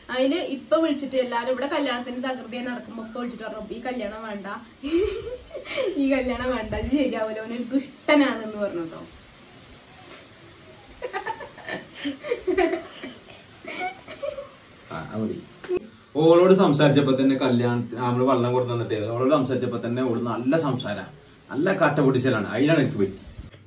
അതില് ഇപ്പൊ വിളിച്ചിട്ട് എല്ലാരും ഇവിടെ കല്യാണത്തിന് തകൃതിയെ നടക്കുമ്പോ ഇപ്പൊ വിളിച്ചിട്ട് പറഞ്ഞു ഈ കല്യാണം വേണ്ട ഈ കല്യാണം വേണ്ട ഇത് ശരിയാവില്ല അവനൊരു ദുഷ്ടനാണെന്ന് പറഞ്ഞു കേട്ടോ ആ, അത് മതി. ഓളോട് സംസാരിച്ചപ്പോ തന്നെ കല്യാണത്തിന് നമ്മള് വെള്ളം കൊടുത്തു തന്നിട്ട് ഓളോട് സംസാരിച്ചപ്പോ തന്നെ ഓള് നല്ല സംസാര നല്ല കട്ട പൊടിച്ചലാണ് അതിലാണ് എനിക്ക് പറ്റി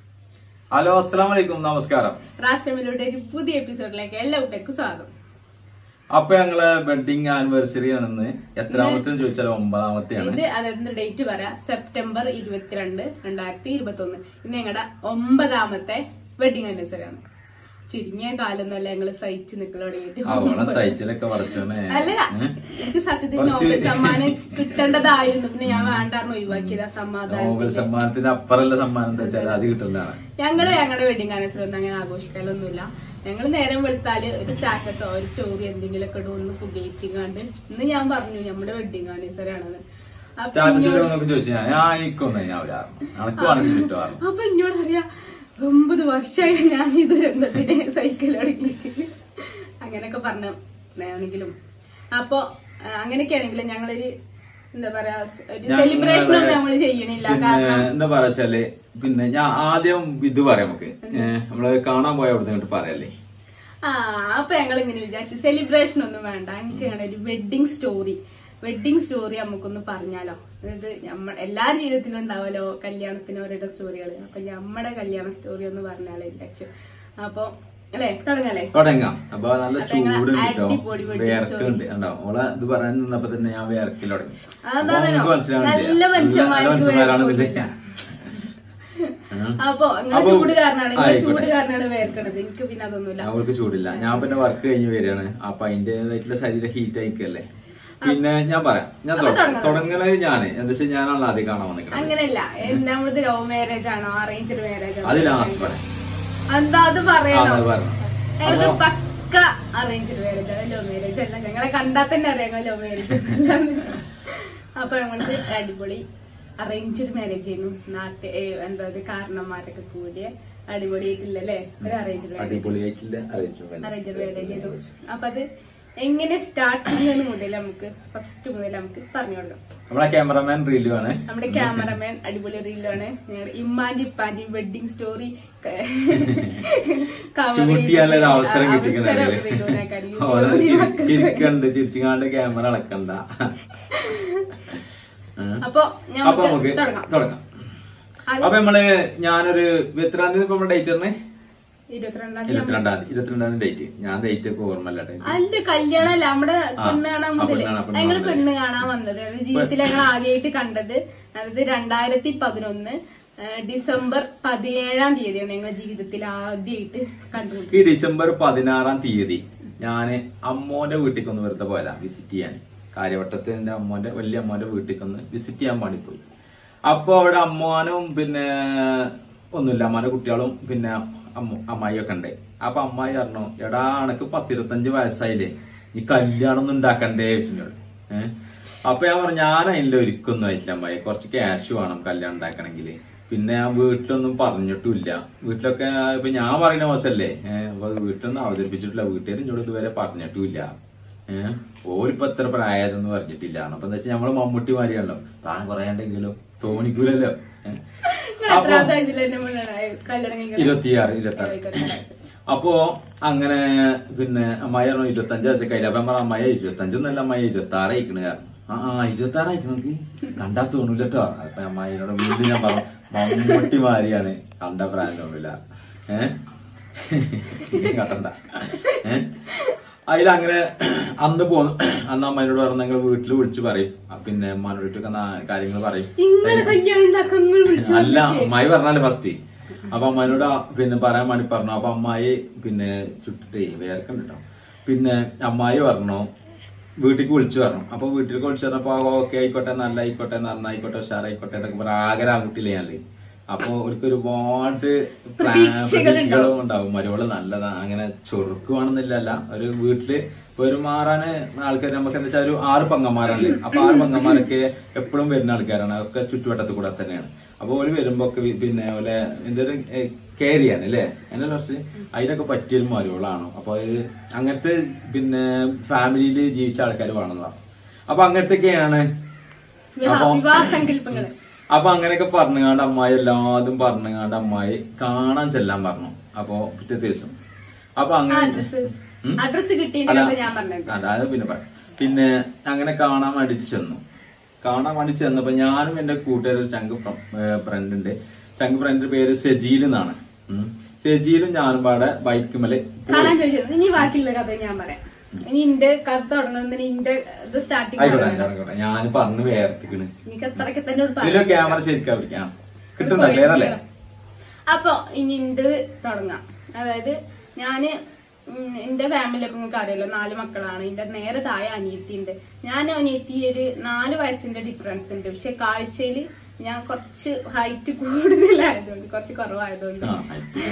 ഹലോ അസ്സാം വലൈക്കും നമസ്കാരം റാസ്റ്റമിലൂടെ ഒരു പുതിയ എപ്പിസോഡിലേക്ക് എല്ലാ കുട്ടികൾക്കും സ്വാഗതം അപ്പൊ ഞങ്ങളെ വെഡിങ് ആനിവേഴ്സറി ആണെന്ന് എത്രാമത്തെ ചോദിച്ചാൽ ഒമ്പതാമത്തെയാണ് ഇത് അതായത് ഡേറ്റ് പറയാം സെപ്റ്റംബർ ഇരുപത്തിരണ്ട് രണ്ടായിരത്തി ഇരുപത്തി ഒന്ന് ഇന്ന് ഞങ്ങളുടെ ഒമ്പതാമത്തെ വെഡിങ് ആനിവേഴ്സറി ആണ് ചുരുങ്ങിയ കാലൊന്നല്ല ഞങ്ങള് സഹിച്ച് നിക്കല് അവളെ തുടങ്ങിയിട്ട് സൈച്ചിലൊക്കെ വറച്ചോനെ അല്ല എനിക്ക് സത്യത്തിൽ കുറച്ച് നോബൽ സമ്മാനം കിട്ടേണ്ടതായിരുന്നു പിന്നെ ഞാൻ വേണ്ടായിരുന്നു ഒഴിവാക്കിയത് ആ നോബൽ സമാധാനം സമ്മാനത്തിന് അപ്പുറമുള്ള സമ്മാനം എന്താ വെച്ചാൽ അത് കിട്ടുന്നതാണ് ഞങ്ങള് ഞങ്ങളുടെ വെഡിങ് ആനിവേഴ്സറി ഒന്നും അങ്ങനെ ആഘോഷിക്കാനൊന്നുമില്ല ഞങ്ങൾ നേരം വെളുത്താല് ഒരു സ്റ്റാറ്റസോ ഒരു സ്റ്റോറി എന്തെങ്കിലുമൊക്കെ ഇടും ഒന്ന് പുകയിറ്റിങ്ങാണ്ട് ഇന്ന് ഞാൻ പറഞ്ഞു നമ്മുടെ വെഡിങ് ആനിവേഴ്സറി ആണെന്ന് അപ്പൊ സ്റ്റാറ്റസ് ഇന്നോട് ഇടുന്നൊക്കെ ചോദിച്ചു ഞാൻ ഞാൻ ആയിക്കൊന്നു ഞാൻ അനക്ക് വേണമെങ്കിൽ കിട്ടുമായിരുന്നു അപ്പൊ എന്നോട് അറിയാ ഒമ്പത് വർഷമായി ഞാൻ ഈ ദുരന്തത്തിന് സൈക്കിൾ തുടങ്ങിയിട്ട് അങ്ങനെയൊക്കെ പറഞ്ഞാണെങ്കിലും അപ്പൊ ആ, അങ്ങനെയൊക്കെ ആണെങ്കിലും ഞങ്ങളൊരു എന്താ പറയാ ഒരു ഞങ്ങള് സെലിബ്രേഷൻ ഒന്നും നമ്മൾ ചെയ്യണില്ല പിന്നെ കാരണം എന്താ പറയാ പിന്നെ ഞാൻ ആദ്യം ഇത് പറയാം നമുക്ക് ഏഹ് നമ്മള് കാണാൻ പോയ അവിടെ നിന്ന് പറയല്ലേ ആ അപ്പൊ ഞങ്ങൾ ഇങ്ങനെ വിചാരിച്ചു സെലിബ്രേഷൻ ഒന്നും വേണ്ട എനിക്ക് അങ്ങനെ ഒരു വെഡിങ് സ്റ്റോറി വെഡിങ് സ്റ്റോറി നമുക്കൊന്ന് പറഞ്ഞാലോ അതായത് നമ്മ എല്ലാ ജീവിതത്തിലും ഉണ്ടാവുമല്ലോ കല്യാണത്തിന് ഓരോരോ സ്റ്റോറികൾ അപ്പൊ നമ്മുടെ കല്യാണ സ്റ്റോറി ഒന്ന് പറഞ്ഞാലോ വിചാരിച്ചു അപ്പൊ അല്ലേ തുടങ്ങല്ലേ തുടങ്ങാം അപ്പൊ നല്ല അപ്പൊ ഞങ്ങള് ചൂട് കിട്ടോ അടിപൊളി wedding വേർക്കുണ്ട് ഉണ്ടോ ഓളെ ഇത് പറയാൻ നിന്നപ്പോ തന്നെ ഞാൻ വേർക്കിൽ തുടങ്ങി അതാ അപ്പൊ നമുക്ക് മനസ്സിലാവുന്നില്ല. നല്ല മനുഷ്യന്മാർക്ക് മനുഷ്യന്മാരാണെന്നില്ലേ? വേർക്കൊന്നുമില്ല. അപ്പൊ നിങ്ങൾ അപ്പൊ ചൂട് കാരണമാണ് നിങ്ങൾ ആയിക്കോട്ടെ. ചൂട് കാരണമാണ് വേർക്കണത് എനിക്ക് പിന്നെ അതൊന്നുമില്ല അവൾക്ക് ചൂടില്ല ഞാൻ പിന്നെ വർക്ക് കഴിഞ്ഞ് വരികയാണ് അപ്പൊ അതിന്റേതായിട്ടുള്ള ശരീരം ഹീറ്റ് ആയിക്കല്ലേ പിന്നെ ഞാൻ പറയാം ഞാൻ അപ്പൊ തുടങ്ങാം. തുടങ്ങണത് ഞാന് എന്താ വെച്ചാൽ ഞാനാണല്ലോ ആദ്യം കാണാൻ വന്നിരിക്കുന്നത് അങ്ങനെയല്ല നമ്മളിത് ലവ് മാരേജ് ആണോ അറേഞ്ച്ഡ് മാരേജ് ആണോ അത് ലാസ്റ്റ് പറയാം എന്താ അത് ആ, പറയണോ അത് പറഞ്ഞു ഞങ്ങളത് അപ്പൊ പക്ക അറേഞ്ച്ഡ് മാരേജ് ആണ് ലവ് മാരേജ് അല്ല ഞങ്ങളെ കണ്ടാൽ തന്നെ അറിയാം ലവ് മാരേജ് അപ്പൊ ഞങ്ങൾക്ക് അടിപൊളി അറേഞ്ച്ഡ് മാരേജ് ചെയ്യുന്നു നാട്ട് ഏ, എന്താ ഇത് കാരണന്മാരൊക്കെ കൂടിയ അടിപൊളിയായിട്ടില്ലല്ലേ ഒരു അറേഞ്ച്ഡ് മാരേജ് അടിപൊളിയായിട്ടില്ല അറിയിച്ചു അറേഞ്ച്ഡ് മാരേജ് ചെയ്തു അപ്പൊ അത് എങ്ങനെ സ്റ്റാർട്ടിങ് മുതൽ നമുക്ക് ഫസ്റ്റ് മുതൽ നമുക്ക് പറഞ്ഞു കൊടുക്കാം നമ്മളെ ക്യാമറമാൻ റീലു ആണ് നമ്മുടെ ക്യാമറമാൻ അടിപൊളി റീലാണ് ഞങ്ങളുടെ ഇമ്മാന്റെ ഇപ്പാന്റെയും വെഡിങ് സ്റ്റോറി ഷൂട്ട് ചെയ്യാനുള്ള ഒരു അവസരം കിട്ടിക്കുന്നുണ്ട് ചിരിക്കണ്ട് ചിരിച്ചുകാണ്ട് ക്യാമറ അളക്കണ്ട ഉം. അപ്പൊ അപ്പൊ നമുക്ക് നമുക്ക് തുടങ്ങാം തുടങ്ങാം അത് അപ്പൊ നമ്മള് ഞാനൊരു എത്രാം തീയതി ഇപ്പൊ ഡേറ്റ് പറഞ്ഞേ ഇരുപത്തിരണ്ടാം തീയതി ഇരുപത്തിരണ്ടാം തീയതി ഇരുപത്തിരണ്ടാം തീയതി ഡേറ്റ് ഞാൻ ഡേറ്റ് ഒക്കെ ഓർമ്മല്ല ഡേറ്റ് അതിന്റെ കല്യാണമല്ല നമ്മുടെ പെണ്ണ് കാണാൻ ആ, മുതല് പെണ്ണ് കാണാൻ, പെണ്ണ് ഞങ്ങള് കാണാൻ. പെണ്ണ് കാണാൻ വന്നത് അതായത് ജീവിതത്തിൽ ഞങ്ങൾ ആദ്യമായിട്ട് കണ്ടത് അതായത് രണ്ടായിരത്തി പതിനൊന്ന് ഡിസംബർ പതിനേഴാം തീയതിയാണ് ഞങ്ങൾ ജീവിതത്തിൽ ആദ്യമായിട്ട് കണ്ടുമുട്ടുന്നത് ഈ ഡിസംബർ പതിനാറാം തീയതി ഞാന് അമ്മോന്റെ വീട്ടിലേക്ക് ഒന്ന് വെറുതെ പോയതാ വിസിറ്റ് ചെയ്യാൻ കാര്യവട്ടത്ത് എന്റെ അമ്മോന്റെ വലിയ അമ്മോന്റെ വീട്ടിലേക്ക് ഒന്ന് വിസിറ്റ് ചെയ്യാൻ വേണ്ടി പോയി അപ്പൊ അവിടെ അമ്മാനും പിന്നെ ഒന്നുമില്ല അമ്മാന്റെ കുട്ടികളും പിന്നെ അമ്മ അമ്മായിയൊക്കെ ഉണ്ട് അപ്പൊ അമ്മായി പറഞ്ഞു എടാ എനക്ക് പത്തിരുപത്തഞ്ച് വയസ്സായില്ലേ ഈ കല്യാണം ഒന്നും ഉണ്ടാക്കണ്ടേ എന്നോട് ഏഹ് അപ്പൊ ഞാൻ പറഞ്ഞു ഞാൻ അതിന്റെ ഒരുക്കൊന്നും ആയിട്ടില്ല അമ്മായി കുറച്ച് ക്യാഷ് വേണം കല്യാണം ഉണ്ടാക്കണമെങ്കിൽ പിന്നെ ഞാൻ വീട്ടിലൊന്നും പറഞ്ഞിട്ടില്ല വീട്ടിലൊക്കെ ഇപ്പൊ ഞാൻ പറയുന്ന മോശമല്ലേ ഏഹ് അപ്പൊ വീട്ടിലൊന്നും അവതരിപ്പിച്ചിട്ടില്ല വീട്ടുകാർ എന്നോട് ഇതുവരെ പറഞ്ഞിട്ടുമില്ല ഏഹ് ഓരിപ്പോ എത്ര പ്രായതെന്ന് പറഞ്ഞിട്ടില്ല അപ്പൊ എന്താ വെച്ചാൽ നമ്മള് മമ്മൂട്ടി മാരിയാണല്ലോ താൻ കുറെ ഉണ്ടെങ്കിലും തോന്നിക്കൂലല്ലോ ഏഹ് അപ്പൊ എത്രാമത്തെ വയസ്സിലാണ് നമ്മൾ കല്യാണം കഴിക്കുന്നത് ഇരുപത്തിയാറ് ഇരുപത്തി ആറ് ഇരുപത്തിയാറ് വയസ്സ്. അപ്പോ അങ്ങനെ പിന്നെ അമ്മായി പറഞ്ഞു ഇരുപത്തഞ്ച് വയസ്സൊക്കെ ആയില്ല അപ്പൊ ഞാൻ പറഞ്ഞു അമ്മായി ഇരുപത്തഞ്ചൊന്നല്ല അമ്മായി ഇരുപത്തി ആറ് അയക്കണ് കാരണം ആ ആ ഇരുപത്തി ആറ് അയക്കണം നമുക്ക് കണ്ടാ തോന്നൂലട്ടോ അപ്പൊ അമ്മായിനോട് വീണ്ടും ഞാൻ പറഞ്ഞു മമ്മൂട്ടി മാരിയാണ് കണ്ട പ്രായം തോന്നില്ല ഏഹ് കട്ടണ്ട ഏഹ് അതിലങ്ങനെ അന്ന് പോന്നു അന്ന് അമ്മേനോട് പറഞ്ഞു നിങ്ങൾ വീട്ടിൽ വിളിച്ചു പറയും ആ, പിന്നെ അമ്മാനോടൊക്കെ കാര്യങ്ങൾ പറയും ഇങ്ങനെ കല്യാണം ഉണ്ടാക്കാൻ നിങ്ങൾ വിളിച്ചു അല്ല അമ്മായി പറഞ്ഞാലേ ഫസ്റ്റ് അപ്പൊ അമ്മായിനോട് ആ പിന്നെ പറയാൻ വേണ്ടി പറഞ്ഞു അപ്പൊ അമ്മായി പിന്നെ ചുട്ടിട്ടേ വേർക്കുണ്ട് കേട്ടോ പിന്നെ അമ്മായി പറഞ്ഞു വീട്ടിലേക്ക് വിളിച്ചു പറഞ്ഞു അപ്പൊ വീട്ടിലേക്ക് വിളിച്ചു പറഞ്ഞപ്പോ ഓക്കെ ആയിക്കോട്ടെ നല്ല ആയിക്കോട്ടെ നന്നായിക്കോട്ടെ ഉഷാറായിക്കോട്ടെ എന്നൊക്കെ പറഞ്ഞ ആകെ ആൺകുട്ടിയില്ലേ ഞാന് അപ്പൊ അവർക്ക് ഒരുപാട് പ്ലാ- പ്രതീക്ഷകളും ഉണ്ടാവും മരുവള് നല്ലതാ അങ്ങനെ ചൊറുക്കുവാണെന്നില്ലല്ല ഒരു വീട്ടില് പെരുമാറാന് ആൾക്കാർ നമുക്ക് എന്താ വെച്ചാൽ ഒരു ആറ് പങ്കന്മാരല്ലേ അപ്പൊ ആറ് പങ്കന്മാരൊക്കെ എപ്പോഴും വരുന്ന ആൾക്കാരാണ് അതൊക്കെ ചുറ്റുവട്ടത്ത് കൂടെ തന്നെയാണ് അപ്പൊ ഓര് വരുമ്പോ ഒക്കെ വി- പിന്നെ ഓലെ എന്തൊരു കെയർ ചെയ്യാൻ അല്ലേ എന്നെ കുറച്ച് അതിനൊക്കെ പറ്റിയൊരു മരുകളാണ് അപ്പൊ അത് അങ്ങനത്തെ പിന്നെ ഫാമിലിയിൽ ജീവിച്ച ആൾക്കാർ വേണമെന്നതാണ് അപ്പൊ അങ്ങനത്തെയൊക്കെയാണ് വിവാഹ അപ്പം- വിവാഹ സങ്കല്പങ്ങള് അപ്പൊ അങ്ങനെയൊക്കെ പറഞ്ഞുകാണ്ട് അമ്മായി എല്ലാതും പറഞ്ഞുകാണ്ട് അമ്മായി കാണാൻ ചെല്ലാൻ പറഞ്ഞു അപ്പൊ പിറ്റേ ദിവസം അപ്പൊ അങ്ങനെ അഡ്രസ് ഉം? അഡ്രസ് കിട്ടിയിട്ട് അല്ല, ഞാൻ പറഞ്ഞത് അതായത് പിന്നെ പറയാം പിന്നെ അങ്ങനെ കാണാൻ വേണ്ടിട്ട് ചെന്നു കാണാൻ വേണ്ടി ചെന്നപ്പോ ഞാനും എന്റെ കൂട്ടുകാർ ഒരു ചങ്ക് ഫ്രണ്ട് ഉണ്ട് ചങ്ക് ഫ്രണ്ടിന്റെ പേര് സെജീൽ എന്നാണ് ഉം. സെജീലും ഞാനും പാടെ ബൈക്കുമല് കാണാൻ ചോദിച്ചത് ഇനി ബാക്കിയുള്ള കഥ ഞാൻ പറയാം ഇനി ഇന്റെ കഥ തുടങ്ങുന്നതിന് ഇന്റെ ഇത് സ്റ്റാർട്ടിങ് ആയിക്കോട്ടെ ആയിക്കോട്ടെ ഞാൻ പറഞ്ഞു വേർത്തിക്കണ് എനിക്ക് അത്രയ്ക്ക് തന്നെ ഒരു ഇതിലോ പറയാം ക്യാമറ ശരിക്കും പിടിക്കാം കിട്ടുന്നുണ്ടോ ക്ലിയർ അല്ലേ അപ്പൊ ഇനി ഇന്റെ തുടങ്ങാം അതായത് ഞാന് ഉം എന്റെ ഫാമിലിയൊക്കെ നിങ്ങൾക്ക് അറിയാലോ നാല് മക്കളാണ് എന്റെ നേരെ താഴെ അനിയത്തി ഉണ്ട് ഞാൻ അനിയത്തി ഒരു നാല് വയസ്സിന്റെ ഡിഫറൻസ് ഉണ്ട് പക്ഷെ കാഴ്ചയില് ഞാൻ കുറച്ച് ഹൈറ്റ് കൂടുതലായതുകൊണ്ട് കുറച്ച് കുറവായതുകൊണ്ട് ആ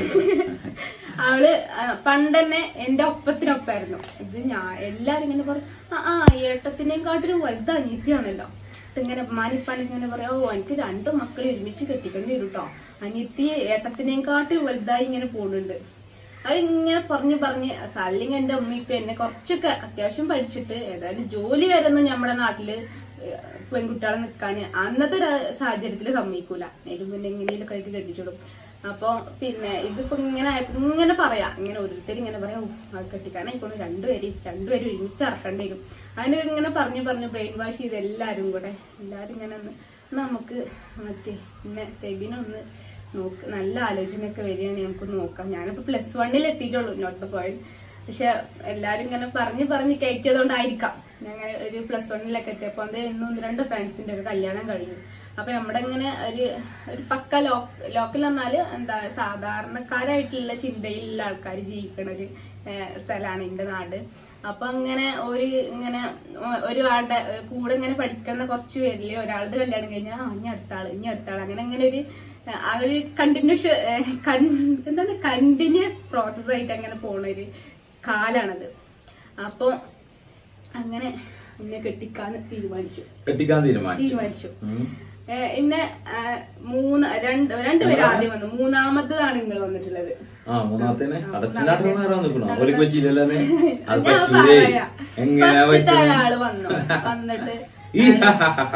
അവള് ആ, പണ്ടെന്നെ എന്റെ ഒപ്പത്തിനൊപ്പായിരുന്നു ഇത് ഞാൻ എല്ലാരും ഇങ്ങനെ പറയും ആ ആ ഏട്ടത്തിനെയും കാട്ടിലും വലുത് അനിയത്തിയാണല്ലോ എന്നിട്ട് ഇങ്ങനെ മാനിപ്പാൻ ഇങ്ങനെ പറയാം ഓ എനിക്ക് രണ്ടു മക്കളെ ഒരുമിച്ച് കെട്ടിക്കേണ്ടി വരും കേട്ടോ അനിയത്തി ഏട്ടത്തിനെയും കാട്ടിലും വലുതായി ഇങ്ങനെ പോകുന്നുണ്ട് അത് ഇങ്ങനെ പറഞ്ഞു പറഞ്ഞ് അല്ലെങ്കിൽ എന്റെ ഉമ്മ ഇപ്പൊ എന്നെ കുറച്ചൊക്കെ അത്യാവശ്യം പഠിച്ചിട്ട് ഏതായാലും ജോലി വരുന്നു നമ്മുടെ നാട്ടില് ഏഹ്, പെൺകുട്ടികളെ നിക്കാന് അന്നത്തെ ഒരു സാഹചര്യത്തിൽ സമ്മതിക്കൂല അതിന് മുന്നേ എങ്ങനെയൊക്കെ ആയിട്ട് കെട്ടിച്ചോടും അപ്പൊ പിന്നെ ഇതിപ്പോ ഇങ്ങനെ ആയപ്പോ ഇങ്ങനെ പറയാ ഇങ്ങനെ ഓരോരുത്തർ ഇങ്ങനെ പറയാ "ഓ, അത് കെട്ടിക്കാനായിക്കോളും രണ്ടുപേരും രണ്ടുപേരും ഒരുമിച്ച് ഇറക്കേണ്ടി വരും അതിന് ഇങ്ങനെ പറഞ്ഞു പറഞ്ഞു ബ്രെയിൻ വാഷ് ചെയ്ത് എല്ലാരും കൂടെ എല്ലാരും ഇങ്ങനെ ഒന്ന് നമുക്ക് മറ്റേ പിന്നെ തെബിനൊന്ന് നോക്ക് നല്ല ആലോചനയൊക്കെ വരികയാണെങ്കിൽ നമുക്ക് നോക്കാം ഞാനിപ്പോ പ്ലസ് വണ്ണിൽ എത്തിയിട്ടുള്ളൂ നോട്ട് പോയിന്റ് പക്ഷെ എല്ലാരും ഇങ്ങനെ പറഞ്ഞ് പറഞ്ഞ് കയറ്റിയതുകൊണ്ടായിരിക്കാം ഞങ്ങൾ ഒരു പ്ലസ് വണ്ണിലൊക്കെ എത്തിയപ്പോ അത് ഇന്ന് ഒന്ന് രണ്ട് ഫ്രണ്ട്സിന്റെ ഒരു കല്യാണം കഴിഞ്ഞു അപ്പൊ നമ്മുടെ ഇങ്ങനെ ഒരു ഒരു പക്ക ലോ ലോക്കൽ പറഞ്ഞാല് എന്താ സാധാരണക്കാരായിട്ടുള്ള ചിന്തയിലുള്ള ആൾക്കാർ ജീവിക്കണ ഒരു സ്ഥലമാണ് എന്റെ നാട് അപ്പൊ അങ്ങനെ ഒരു ഇങ്ങനെ ഒ- ഒരാളുടെ ഏഹ്, കൂടെ ഇങ്ങനെ പഠിക്കുന്ന കുറച്ച് പേരില് ഒരാളുടെ കല്യാണം കഴിഞ്ഞാൽ ആ ഇനി അടുത്ത ആള് ഇനി അടുത്ത ആള് അങ്ങനെ അങ്ങനെ ഒരു ഏഹ്, ആ ഒരു കണ്ടിന്യൂസ് എന്താണ് കണ്ടിന്യൂസ് പ്രോസസ് ആയിട്ട് അങ്ങനെ പോണ ഒരു കാലാണത് അപ്പൊ അങ്ങനെ എന്നെ കെട്ടിക്കാൻ തീരുമാനിച്ചു കെട്ടിക്കാൻ തീരുമാനിച്ചു തീരുമാനിച്ചു ഉം. ഏഹ് എന്നെ ഏഹ് മൂന്ന് രണ്ട് രണ്ടുപേരും ആദ്യം വന്നു മൂന്നാമത്തതാണ് നിങ്ങൾ വന്നിട്ടുള്ളത് ആ മൂന്നാമത്തേനെ അടച്ചിനാട്ട് നേരം നിൽക്കണോ അവർക്ക് പറ്റിയില്ലല്ലോ അത് അത് ഞാൻ പറ്റൂലേ പറയാം എങ്ങനെ ഫസ്റ്റത്തെ പറ്റും ആള് വന്നു വന്നിട്ട് ഈ എന്നെ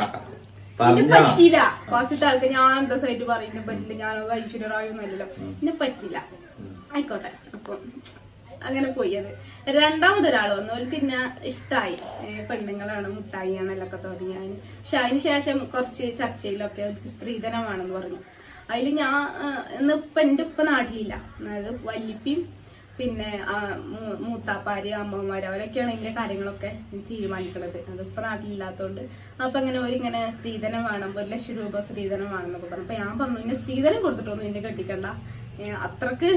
പറഞ്ഞ പറ്റിയില്ല ഫസ്റ്റത്തെ ആൾക്ക് ഞാൻ എന്താ സൈറ്റ് പറയുന്ന പറ്റില്ല ഞാൻ ഐശ്വര്യറായൊന്നുമല്ലല്ലോ എന്നെ പറ്റില്ല ആയിക്കോട്ടെ അപ്പം അങ്ങനെ പോയി അത് രണ്ടാമതൊരാൾ വന്നു അവർക്ക് എന്നെ ഇഷ്ടമായി പെണ്ണുങ്ങളാണ് മുട്ടായി ആണെല്ലൊക്കെ തുടങ്ങി അതിന് പക്ഷെ അതിന് ശേഷം കുറച്ച് ചർച്ചയിലൊക്കെ അവർക്ക് സ്ത്രീധനമാണെന്ന് പറഞ്ഞു അതിൽ ഞാൻ ആ, ഇന്ന് ഇപ്പൊ എന്റെ ഇപ്പൊ നാട്ടിലില്ല അതായത് വല്ലിപ്പിയും പിന്നെ ആ, മൂ- മൂത്താപ്പാര് അമ്മമാര് അവരൊക്കെയാണ് ഇതിന്റെ കാര്യങ്ങളൊക്കെ തീരുമാനിക്കുന്നത് അതിപ്പോ നാട്ടിലില്ലാത്തതുകൊണ്ട് അപ്പൊ ഇങ്ങനെ ഒരു സ്ത്രീധനം വേണം ഒരു ലക്ഷം രൂപ സ്ത്രീധനം വേണമെന്നൊക്കെ പറഞ്ഞു അപ്പൊ ഞാൻ പറഞ്ഞു ഇന്നെ സ്ത്രീധനം കൊടുത്തിട്ടൊന്നും എന്നെ കെട്ടിക്കണ്ട ഏ, അത്രക്ക്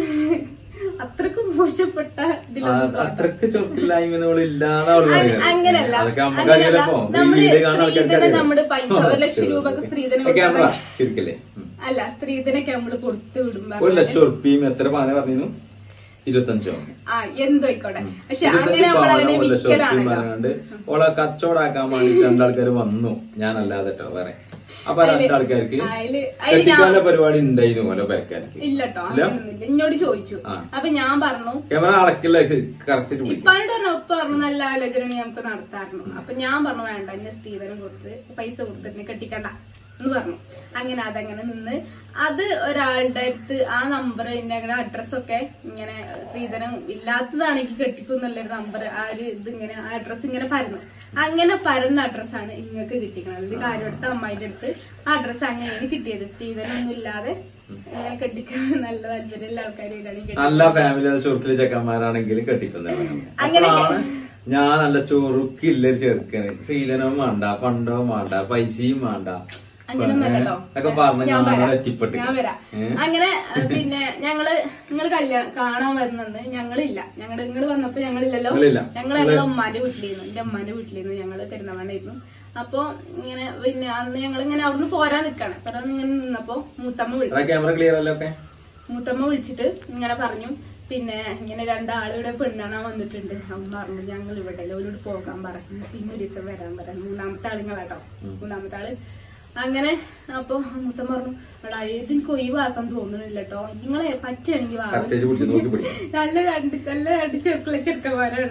അത്രക്ക് മോശപ്പെട്ട ഇതിലൊന്നും തോന്നണ്ട. അത്രക്ക് ചൊറുക്കില്ലായ്മ ഇല്ലാതെ അവള് പറയുന്നത്. അങ്ങനെയല്ല. അതൊക്കെ നമുക്ക് അങ്ങനെയല്ല. അറിയാലോ നമ്മള് വീഡിയോ കാണുന്ന ആൾക്കാർക്ക് സ്ത്രീധനം അറിയാലോ. നമ്മുടെ പൈസ ഒരു ലക്ഷം രൂപക്ക് സ്ത്രീധനം ഓക്കേ, കൊടുത്താൽ അതാ, ചിരിക്കല്ലേ ഉം. അല്ല സ്ത്രീധനൊക്കെ നമ്മള് കൊടുത്തു വിടുമ്പോ ഒരു ലക്ഷം ഉറുപ്പിയും എത്ര പാന പറഞ്ഞു ഇരുപത്തഞ്ചോ ആ എന്തോ ആയിക്കോട്ടെ പക്ഷെ ഇരുപത്തഞ്ച് അങ്ങനെ നമ്മൾ പവനോ അതിനെ ഒരു ലക്ഷം ഉറുപ്പിയും വിൽക്കലാണല്ലോ പറഞ്ഞുകൊണ്ട് ഓളെ കച്ചവടാക്കാൻ വേണ്ടി രണ്ടാൾക്കാർ വന്നു ഞാനല്ലാതെ കേട്ടോ വേറെ അപ്പൊ അതില് രണ്ടാൾക്കാർക്ക് അതില് അതില് ഞാൻ കെട്ടിക്കാനുള്ള പരിപാടി ഉണ്ടായിരുന്നു ഓരോ പെരക്കാർക്ക് ഇല്ലട്ടോ ഇല്ല? അങ്ങനൊന്നുമില്ല എന്നോട് ചോദിച്ചു ആ. അപ്പൊ ഞാൻ പറഞ്ഞു ക്യാമറ അളക്കില്ല കറക്റ്റ് പിടിക്കും ഇപ്പാരുടെ പറഞ്ഞു ഉപ്പ പറഞ്ഞു നല്ല ആലോചന നമുക്ക് നടത്താറുണ്ട് അപ്പൊ ഞാൻ പറഞ്ഞു വേണ്ട എന്നെ സ്ത്രീധനം കൊടുത്ത് പൈസ കൊടുത്ത് എന്നെ കെട്ടിക്കണ്ട എന്ന് പറഞ്ഞു അങ്ങനെ അതങ്ങനെ നിന്ന് അത് ഒരാളുടെ അടുത്ത് ആ നമ്പർ എന്റെ അഡ്രസ് ഒക്കെ ഇങ്ങനെ സ്ത്രീധനം ഇല്ലാത്തതാണെങ്കിൽ കെട്ടിക്കും എന്നുള്ളൊരു നമ്പർ ആ ഒരു ഇത് ഇങ്ങനെ ആ അഡ്രസ് ഇങ്ങനെ പരന്നു അങ്ങനെ പരന്ന അഡ്രസ്സാണ് ഇങ്ങക്ക് കിട്ടിക്കുന്നത് ഇത് കാര്യമെടുത്ത അമ്മായിന്റെ അടുത്ത് ആ അഡ്രസ് അങ്ങനെയാണ് കിട്ടിയത് സ്ത്രീധനം ഒന്നും ഇല്ലാതെ ഇങ്ങനെ കെട്ടിക്കാൻ നല്ല താല്പര്യമുള്ള ആൾക്കാരാണ് നല്ല ഫാമിലി സുഹൃത്തിലെ ചെക്കന്മാരാണെങ്കിൽ കെട്ടിക്കുന്നത് അങ്ങനെയൊക്കെ. അപ്പോഴാണ് ഞാൻ നല്ല ചൊറുക്കില്ല ചെറുക്കന് സീതനവും വേണ്ട പണ്ടവും വേണ്ട പൈസയും വേണ്ട അങ്ങനെയൊന്നല്ലോ ഒക്കെ പറഞ്ഞ് ഞാൻ ഞാൻ വരാം എത്തിപ്പെട്ട് ഞാൻ വരാം അങ്ങനെ അഹ് പിന്നെ ഞങ്ങള് നിങ്ങള് കല്യാണം കാണാൻ വരുന്നത് ഞങ്ങളില്ല ഞങ്ങള് നിങ്ങള് വന്നപ്പോ ഞങ്ങളില്ലല്ലോ നിങ്ങളില്ല. ഞങ്ങൾ ഞങ്ങളെ ഉമ്മാന്റെ വീട്ടിലിരുന്നു എന്റെ ഉമ്മാന്റെ വീട്ടിലിരുന്നു ഞങ്ങള് പെരുന്നമണ്ണായിരുന്നു അപ്പൊ ഇങ്ങനെ പിന്നെ അന്ന് ഞങ്ങൾ ഇങ്ങനെ അവിടുന്ന് പോരാൻ നിക്കാണ് പോരാൻ ഇങ്ങനെ നിന്നപ്പോ മൂത്തമ്മ വിളിച്ചു ക്യാമറ ക്ലിയർ അല്ലേ ഒക്കെ മൂത്തമ്മ വിളിച്ചിട്ട് ഇങ്ങനെ പറഞ്ഞു പിന്നെ ഇങ്ങനെ രണ്ടാളിവിടെ പെണ്ണാണാൻ വന്നിട്ടുണ്ട് അവൻ പറഞ്ഞു ഞങ്ങൾ ഇവിടെ അവരോട് പോകാൻ പറഞ്ഞു പിന്നെ ഒരു ദിവസം വരാൻ പറയാം മൂന്നാമത്തെ ആളുങ്ങളാട്ടോ മൂന്നാമത്തെ ആള് അങ്ങനെ അപ്പൊ മുത്തം പറഞ്ഞു എടാ ഏതെനിക്ക് ഒഴിവാക്കാൻ തോന്നുന്നില്ല കേട്ടോ നിങ്ങളെ പറ്റുകയാണെങ്കിൽ വാ കറക്റ്റായിട്ട് പിടിച്ച് നോക്കി പിടിക്കും നല്ല രണ്ട് നല്ല രണ്ട് ചെറുക്കുള്ള ചെറുക്കന്മാരാണ്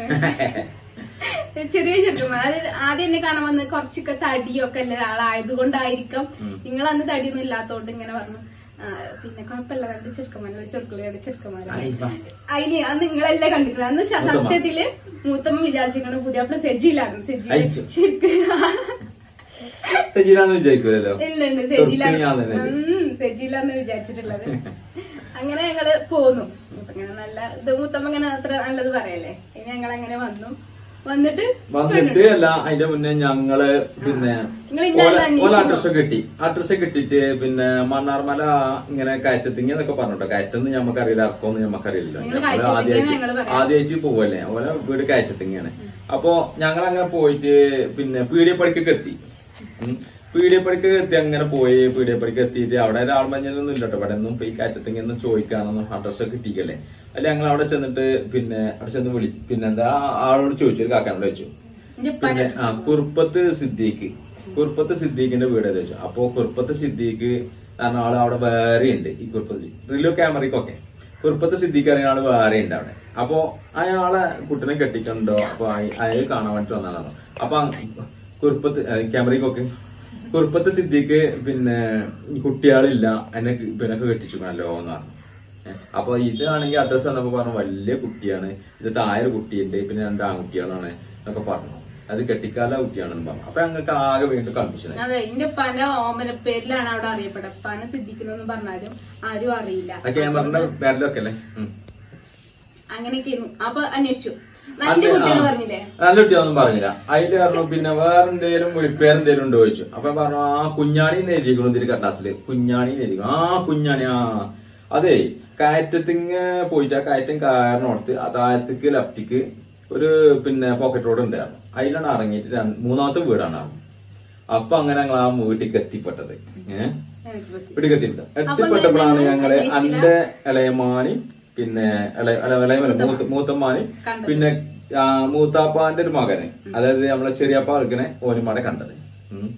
ചെറിയ ചെറുക്കന്മാർ അത് ആദ്യം എന്നെ കാണാൻ വന്ന് കുറച്ചൊക്കെ തടിയൊക്കെ ഉള്ള ആളായത് കൊണ്ടായിരിക്കാം നിങ്ങൾ അന്ന് തടിയൊന്നും ഇല്ലാത്തോണ്ട് ഇങ്ങനെ പറഞ്ഞു ആ, പിന്നെ കുഴപ്പമില്ല രണ്ട് ചെറുക്കന്മാരല്ല ചെറുക്കുള്ള രണ്ട് ചെറുക്കന്മാരാണ് ആയി വാ. അതിന് അന്ന് നിങ്ങളെല്ലാം കണ്ടിട്ടില്ല അന്ന് ശ- മൂത്തമ്മ. സത്യത്തില് മൂത്തമ്മ വിചാരിച്ചിരിക്കണ പുതിയ സെജിയിലാണ് സെജിയില് അയച്ചു. ശരിക്കും തെജിലാന്ന് വിചാരിക്കൂലല്ലോ ഇല്ലുണ്ട് ചെറുക്കന് ഞാൻ സെജിയിലാണ് തന്നെ ഉം, സെജിയിലാന്ന് വിചാരിച്ചിട്ടുള്ളത് അങ്ങനെ ഞങ്ങള് പോന്നു അപ്പൊ ഇങ്ങനെ നല്ല ഇത് മുത്തമ്മ ഇങ്ങനെ അത്ര നല്ലത് പറയല്ലേ ഇനി ഞങ്ങൾ അങ്ങനെ വന്നു വന്നിട്ട് വന്നിട്ട് അല്ല അതിന്റെ മുന്നേ ഞങ്ങള് പിന്നെ നിങ്ങൾ ഇല്ലാതെ ഓല അന്വേഷിച്ചോ? അഡ്രസ് കിട്ടി അഡ്രസ് കിട്ടിയിട്ട് പിന്നെ മണ്ണാർമല ഇങ്ങനെ കയറ്റത്തിങ്ങ എന്നൊക്കെ പറഞ്ഞോട്ടോ കയറ്റൊന്നും ഞമ്മക്കറിയില്ല അർക്കൊന്നും ഞമ്മക്കറിയില്ല നിങ്ങൾ കയറ്റത്തിങ്ങ ഞങ്ങള് പറയാം. ആദ്യമായിട്ട് പോവല്ലേ ഓല വീട് കയറ്റത്തിങ്ങാണ് അപ്പൊ ഞങ്ങൾ അങ്ങനെ പോയിട്ട് പിന്നെ പീഡിയപ്പടിക്കൊക്കെ എത്തി ഉം. പീഡിയപ്പടിക്ക് എത്തി അങ്ങനെ പോയി പീഡിയപ്പടിക്ക് എത്തിയിട്ട് അവിടെ ഒരാൾ മഞ്ഞൊന്നും ഇല്ല കേട്ടോ ഇവിടെ ഒന്നും പോയി കയറ്റത്തിങ്ങൊന്നും ചോദിക്കാനൊന്നും അഡ്രസ് ഒക്കെ കിട്ടിക്കല്ലേ അല്ല ഞങ്ങൾ അവിടെ ചെന്നിട്ട് പിന്നെ അവിടെ ചെന്ന് വിളി പിന്നെ എന്താ ആ ആളോട് ചോദിച്ചു ഒരു കാക്കാനോട് ചോദിച്ചു എന്റെ പിന്നെ ഉപ്പാന്റെ ആ കുറുപ്പത്ത് സിദ്ദീഖ് കുറുപ്പത്ത് സിദ്ദീഖിന്റെ വീട് ഏതാ ചോദിച്ചു അപ്പൊ കുറുപ്പത്ത് സിദ്ദീഖ് കാരണം ആള് അവിടെ വേറെ ഉണ്ട് ഈ കുറുപ്പത്ത് റിലോ ക്യാമറയ്ക്കൊക്കെ കുറുപ്പത്ത് സിദ്ദീഖ് അറിയുന്ന ആള് വേറെ ഉണ്ട് അവിടെ അപ്പൊ അയാളെ കുട്ടിനെ കെട്ടിക്കണ്ടോ അപ്പൊ അയ- അയാൾ കാണാൻ വേണ്ടി വന്നതാണ് അപ്പൊ അങ് കുറുപ്പത്ത് ഏ, ക്യാമറയ്ക്കൊക്കെ കുറുപ്പത്ത് സിദ്ദീഖ് പിന്നെ ഈ കുട്ടികളില്ല എന്നെ പിന്നെ കെട്ടിച്ചു നല്ലോ എന്ന് പറഞ്ഞു ഏ, അപ്പൊ ഇതാണെങ്കിൽ അഡ്രസ് വന്നപ്പോ പറഞ്ഞു വലിയ കുട്ടിയാണ് ഇത് താഴെ ഒരു കുട്ടിയുണ്ട് പിന്നെ രണ്ട് ആൺകുട്ടികളാണ് എന്നൊക്കെ പറഞ്ഞു അത് കെട്ടിക്കാല കുട്ടിയാണെന്ന് പറഞ്ഞു അപ്പൊ ഞങ്ങൾക്ക് ആകെ വീണ്ടും കൺഫ്യൂഷൻ ആയി അതെ എന്റെ ഉപ്പാന്റെ ഓമന പേരിലാണ് അവിടെ അറിയപ്പെടുക ഉപ്പാനെ സിദ്ധിക്കുന്നെന്ന് പറഞ്ഞാലും ആരും അറിയില്ല ആ ക്യാമറിന്റെ ബാരിലൊക്കെ അല്ലേ ഉം. അങ്ങനെയൊക്കെയായിരുന്നു അപ്പൊ അന്വേഷിച്ചു നല്ല അതെ, കുട്ടികൾ ആ. പറഞ്ഞില്ലേ നല്ല കുട്ടിയൊന്നും പറഞ്ഞില്ല അതില് പറഞ്ഞു പിന്നെ വേറെ എന്തേലും വിളിപ്പേരെന്തേലും ഉണ്ടോ ചോദിച്ചു അപ്പൊ പറഞ്ഞു ആ കുഞ്ഞാണി എഴുതിക്കണം ഇതിൽ കട്ടാസില് കുഞ്ഞാണി എഴുതിക്കണം ആ കുഞ്ഞാണി ആ അതെ കയറ്റത്തിങ് പോയിട്ട് ആ കയറ്റം കയറിനോടത്ത് ആ താഴത്തേക്ക് ലെഫ്റ്റിക്ക് ഒരു പിന്നെ പോക്കറ്റ് റോഡ് ഉണ്ടായിരുന്നു അതിലാണ് ഇറങ്ങിയിട്ട് രണ്ട്- മൂന്നാമത്തെ വീടാണ് അത്. അപ്പൊ അങ്ങനെ ഞങ്ങൾ ആ വീട്ടിലേക്ക് എത്തിപ്പെട്ടത് ഏഹ് എനിക്ക് പറ്റി. വീട്ടിലേക്ക് എത്തിപ്പെട്ടത് അപ്പൊ എത്തിപ്പെട്ടപ്പോഴാണ് നിങ്ങൾ ഞങ്ങള് അന്വേഷിച്ചില്ല? അന്റെ ഇളയമാനി പിന്നെ ഇളയ- അല്ല, ഇളയമല്ല മൂത്ത മൂത്തമ്മാനി കണ്ടത്. പിന്നെ ആ, മൂത്താപ്പാന്റെ ഒരു മകന് അതായത് നമ്മളെ ചെറിയപ്പ കളിക്കണെ ഓനുമാടെ കണ്ടത് ഉം.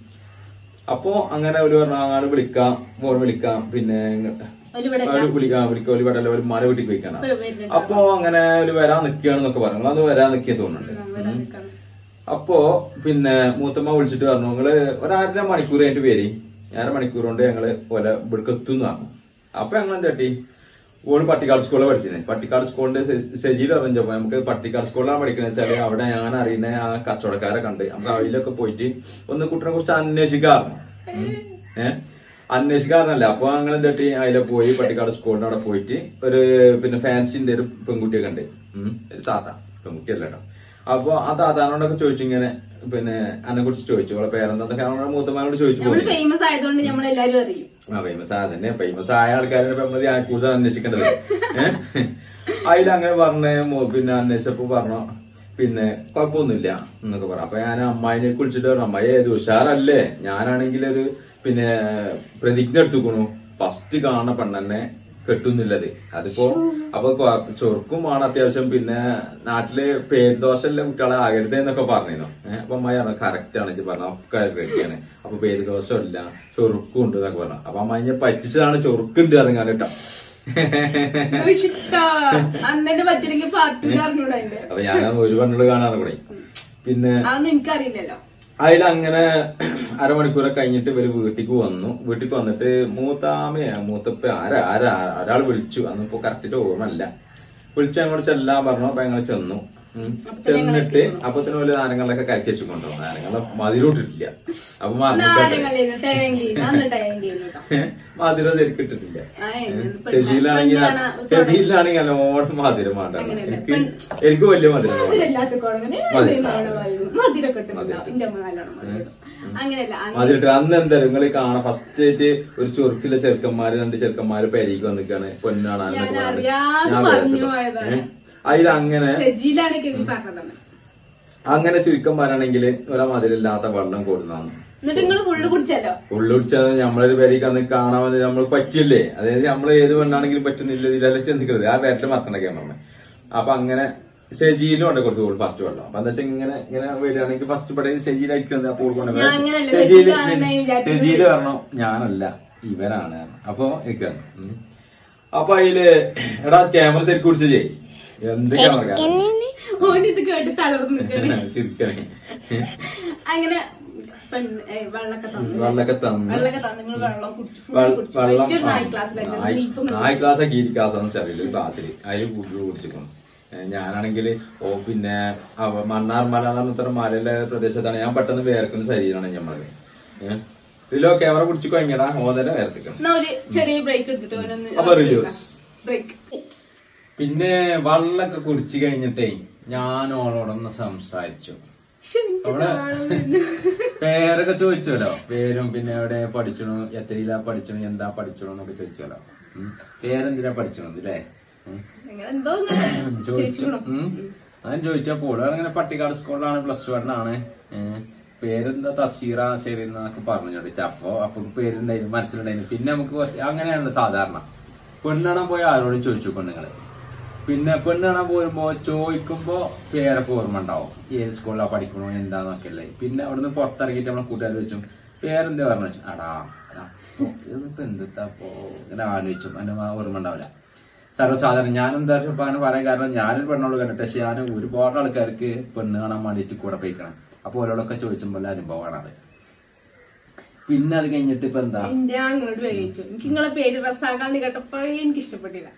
അപ്പോ അങ്ങനെ ഒരു പറഞ്ഞു അങ്ങാട് വിളിക്കാം ഫോൺ വിളിക്കാം പിന്നെ ഇങ്ങ- ഒരു ഇവിടെ ഒരു വിളിക്കാം വിളിക്കാം ഒരു ഇവിടെ ഒരു മല വീട്ടിൽ പോയിക്കാണ് ഇപ്പൊ വരുന്നുണ്ട്. അപ്പോ അങ്ങനെ ഒരു വരാൻ നിക്കുകയാണെന്നൊക്കെ പറഞ്ഞു അത് വരാൻ നിക്കിയ തോന്നുന്നുണ്ട് ഉം, വരാൻ നിൽക്കണം. അപ്പോ പിന്നെ മൂത്തമ്മ വിളിച്ചിട്ട് പറഞ്ഞു നിങ്ങള് ഒരര മണിക്കൂർ കഴിഞ്ഞിട്ട് പേര് അര മണിക്കൂർ കൊണ്ട് ഞങ്ങള് ഒല ഇവിടേക്ക് എത്തുന്നു പറഞ്ഞു അപ്പൊ ഞങ്ങൾ എന്താ കാട്ടി ഓള് പട്ടിക്കാട് സ്കൂളിൽ പഠിച്ചിരുന്നത് പട്ടിക്കാട് സ്കൂളിന്റെ സെജിയിൽ അറിഞ്ഞപ്പോ നമുക്ക് പട്ടിക്കാട് സ്കൂളിലാണ് പഠിക്കുന്നത് വെച്ചാല് അവിടെ ഞാൻ അറിയുന്ന ആ കച്ചവടക്കാരെ കണ്ട് നമുക്ക് അതിലൊക്കെ പോയിട്ട് ഒന്ന് കുട്ടിനെ കുറിച്ച് അന്വേഷിക്കാറുണ്ട് ഏഹ് അന്വേഷിക്കാറിനല്ല അപ്പൊ അങ്ങനെ എന്താട്ടി അതിലെ പോയി പട്ടിക്കാട് സ്കൂളിന്റെ അവിടെ പോയിട്ട് ഒരു പിന്നെ ഫാൻസിന്റെ ഒരു പെൺകുട്ടിയെ കണ്ട് ഉം. ഒരു താത്ത പെൺകുട്ടിയല്ല കേട്ടോ അപ്പൊ ആ താത്താനോടൊക്കെ ചോദിച്ചു ഇങ്ങനെ പിന്നെ എന്നെ കുറിച്ച് ചോദിച്ചു അവളെ പേരെന്താന്നൊക്കെ അവളുടെ മൂത്തമാനോട് ചോദിച്ചു നമ്മള് പോയി ഫേമസ് ആയതുകൊണ്ട് നമ്മൾ എല്ലാരും അറിയും ആ ഫേമസ് ആ തന്നെ ഫേമസ് ആയ ആൾക്കാരെ നമ്മൾ കൂടുതൽ അന്വേഷിക്കേണ്ടത് ഏഹ് അതിലങ്ങനെ പറഞ്ഞ പിന്നെ അന്വേഷിച്ചപ്പോ പറഞ്ഞു പിന്നെ കുഴപ്പമൊന്നുമില്ല എന്നൊക്കെ പറഞ്ഞു അപ്പൊ ഞാൻ അമ്മായിനെ കുളിച്ചിട്ട് പറഞ്ഞു അമ്മായി ഏത് ഉഷാറല്ലേ ഞാനാണെങ്കിൽ ഒരു പിന്നെ പ്രതിജ്ഞ എടുത്തുക്കണു ഫസ്റ്റ് കാണുന്ന പെണ്ണെന്നെ കെട്ടുന്നില്ലത് അതിപ്പോ അപ്പൊ കൊ- ചൊറുക്കുമാണ് അത്യാവശ്യം പിന്നെ നാട്ടില് പേരുദോഷമുള്ള കുട്ടികളെ ആകരുത് എന്നൊക്കെ പറഞ്ഞിരുന്നു ഏഹ് അപ്പൊ അമ്മായി പറഞ്ഞു കറക്റ്റ് ആണ് ഇത് പറഞ്ഞ ഒക്കെ റെഡിയാണ് അപ്പൊ പേരുദോഷമില്ല ചൊറുക്കും ഉണ്ട് എന്നൊക്കെ പറഞ്ഞു അപ്പൊ അമ്മായി പറ്റിച്ചതാണ് ചൊറുക്കുണ്ട് ഇറങ്ങാൻ കേട്ടോ ഇഷ്ടോ അന്നെ പറ്റില്ലെങ്കിൽ പാർട്ടി അറിഞ്ഞൂടാ അതിന്റെ അപ്പൊ ഞാൻ ഒരു പെണ്ണോട് കാണാറ് കൂടെ പിന്നെ അതൊന്നും എനിക്കറിയില്ലല്ലോ അതിലങ്ങനെ അരമണിക്കൂറൊക്കെ കഴിഞ്ഞിട്ട് ഇവര് വീട്ടിക്ക് വന്നു വീട്ടിക്ക് വന്നിട്ട് മൂത്താമയാ മൂത്തപ്പ ആരാ ആരാ ഒരാൾ വിളിച്ചു അന്നിപ്പോ കറക്റ്റ് ഓർമ്മല്ല വിളിച്ച് അങ്ങോട്ട് ചെല്ലാൻ പറഞ്ഞു അപ്പൊ ഞങ്ങൾ ചെന്നു ഉം. ചെന്നിട്ട് അപ്പത്തിന് പോലെ നാരങ്ങളൊക്കെ കരക്കി വെച്ചു കൊണ്ടുപോകും നാരങ്ങളെ മതിലോട്ടിട്ടില്ല അപ്പൊ മറന്നിട്ട് നാരങ്ങളിന്ന് തേങ്ങി അന്ന് തേങ്ങി കേട്ടോ മധുരം ശരിക്കിട്ടിട്ടില്ല ആ, ഇതിപ്പോ ശശിയിലാണെങ്കിൽ പെണ്ണ് കാണാൻ- ശശിയിലാണെങ്കിൽ നല്ലോണം മധുരം വേണ്ട അങ്ങനെയല്ല. എനിക്ക് പെൺ- എനിക്ക് വലിയ മധുരം വേണ്ട. മധുരമില്ലാത്ത കുഴങ്ങനെ മതി. മധുരൊക്കെ ഇട്ടിട്ടുണ്ടാവും എന്റെ അമ്മ നല്ലോണം മധുരം അങ്ങനെയല്ല അന്ന് മധുരിട്ട് അന്ന് എന്തായാലും നിങ്ങൾ കാണാൻ ഫസ്റ്റ് ആയിട്ട് ഒരു ചൊറുക്കിലെ ചെറുക്കന്മാര് രണ്ട് ചെറുക്കന്മാര് പെരീക്ക് വന്നിക്കാണ് പൊന്നാണ് ഞാൻ അറിയാതെ പറഞ്ഞു പോയതാണ്. അതിലങ്ങനെ സെജിയിലാണെങ്കിൽ നീ പറഞ്ഞതാണ് അങ്ങനെ ചുരുക്കന്മാരാണെങ്കിൽ ഒരാ മതിലില്ലാത്ത വെള്ളം കൊടുന്നാണ് എന്നിട്ട് നിങ്ങള് ഫുള്ള് കുടിച്ചല്ലോ ഉള്ളുടിച്ചത് നമ്മളൊരു പേരേക്ക് അന്ന് കാണാൻ വന്ന് നമ്മൾ പറ്റില്ലേ അതായത് നമ്മൾ ഏത് പെണ്ണാണെങ്കിലും പറ്റുന്നില്ല ഇതിലെല്ലാം ചിന്തിക്കുന്നത് ആ പേരിൽ മാത്രം ക്യാമറ അപ്പൊ അങ്ങനെ ഷെജിയിലും ഉണ്ട് കൊടുത്തു കൊടുക്കും ഫസ്റ്റ് വെള്ളം അപ്പൊ എന്താ വെച്ചാൽ ഇങ്ങനെ ഇങ്ങനെ വരികയാണെങ്കിൽ ഫസ്റ്റ് ഇവിടെ ഷെജിയിലായിരിക്കും അപ്പോൾ ഞാൻ അങ്ങനെയല്ല, ഷെജിയിലാണെന്നാ ഞാൻ വിചാരിച്ചത്. ഷെജിയില് പറഞ്ഞു ഞാനല്ല ഇവരാണ് പറഞ്ഞു. അപ്പൊ എനിക്കാണ് ഉം. അപ്പൊ അതില് എടാ ക്യാമറ ശരിക്കും കുടിച്ചേ എന്ത് ക്യാമറ ഓനിത് കേട്ട് തളർന്നു നിൽക്കണേ ചിരിക്കണേ അങ്ങനെ പെണ്ണ് ഏ, വെള്ളമൊക്കെ തന്നു വെള്ളമൊക്കെ തന്നു വെള്ളമൊക്കെ തന്നു നിങ്ങൾ വെള്ളം കുടിച്ചു full വെള്ള- കുടിച്ചു. വെള്ളം വലിയൊരു നാല് ക്ലാസ്സിലായിരുന്നു മിൽപ്പും നാല് ക്ലാസ് ഗീരി ക്ലാസ് ആണ് ചെറിയ ക്ലാസ്സിൽ അതിൽ കൂടുതൽ കുടിച്ചിരിക്കണം ഞാനാണെങ്കിൽ ഓ പിന്നെ അവ- മണ്ണാർ മല എന്ന് പറഞ്ഞ മലയിലെ പ്രദേശത്താണ് ഞാൻ പെട്ടെന്ന് വേർക്കുന്ന ശരീരമാണ് ഞമ്മള് ഏഹ് ഇതിലോ ക്യാമറ കുടിച്ചു കഴിഞ്ഞടാ ഓതല വേർത്തിക്കണം എന്നാ ഒരു ചെറിയ ബ്രേക്ക് എടുത്തിട്ട് ഓനൊന്ന് അപ്പൊ release. ബ്രേക്ക് പിന്നെ വെള്ളമൊക്കെ കുടിച്ചു കഴിഞ്ഞിട്ടേ ഞാൻ ഓളോടൊന്ന് സംസാരിച്ചു അവിടെ പേരൊക്കെ ചോദിച്ചല്ലോ പേരും പിന്നെ എവിടെ പഠിച്ചണു എത്രയിലാ പഠിച്ചണു എന്താ പഠിച്ചണു എന്നൊക്കെ ചോദിച്ചല്ലോ ഉം. പേരെന്തിനാ പഠിച്ചണത് അല്ലേ ഉം. അങ്ങനെ എന്തോ ഒന്ന് ചോദിച്ചു ചോദിച്ചുകൂടും. ഉം. ഞാൻ ചോദിച്ചപ്പോൾ അങ്ങനെ പട്ടിക്കാട് സ്കൂളിലാണ് പ്ലസ് വൺ ആണ് ഏഹ്. പേരെന്താ തഫ്സീറ ശരി എന്നൊക്കെ പറഞ്ഞു ചോദിച്ചു അപ്പൊ അപ്പൊ പേരുണ്ടായിരുന്നു മനസ്സിലുണ്ടായിരുന്നു പിന്നെ നമുക്ക് കുറച്ച് അങ്ങനെയാണല്ലോ സാധാരണ പെണ്ണാണാൻ പോയ ആരോടും ചോദിച്ചു പെണ്ണുങ്ങള് പിന്നെ പെണ്ണാണാൻ പോരുമ്പോ ചോദിക്കുമ്പോ പേരൊക്കെ ഓർമ്മ ഉണ്ടാവും ഏത് സ്കൂളിലാ പഠിക്കണോ എന്താന്നൊക്കെ അല്ലേ പിന്നെ അവിടുന്ന് പുറത്തിറങ്ങിയിട്ട് നമ്മളെ കൂട്ടുകാർ വെച്ചു പേരെന്താ പറഞ്ഞു വെച്ചു അടാ അടാ, ഇപ്പൊ ഇതിപ്പോ എന്തിട്ടാ അപ്പോ ഇങ്ങനെ ആലോചിച്ചു എന്റെ ഓർമ്മ ഉണ്ടാവില്ല സർവ്വസാധാരണ ഞാൻ എന്താ ഇപ്പൊ അങ്ങനെ പറയാൻ കാരണം ഞാനൊരു പെണ്ണോട് കണ്ടിട്ട് പക്ഷെ ഞാൻ ഒരുപാട് ആൾക്കാർക്ക് പെണ്ണ് കാണാൻ വേണ്ടിയിട്ട് കൂടെ പോയിക്കണം അപ്പൊ ഓരോടൊക്കെ ചോദിച്ചുമ്പോൾ അനുഭവമാണ് അത് പിന്നെ അത് കഴിഞ്ഞിട്ട് ഇപ്പൊ എന്താ എന്റെ അങ്ങോട്ട് വേവിച്ചു എനിക്ക് നിങ്ങളെ പേര് റസാക്കാന്ന് കേട്ടപ്പോഴേ എനിക്ക് ഇഷ്ടപ്പെട്ടില്ല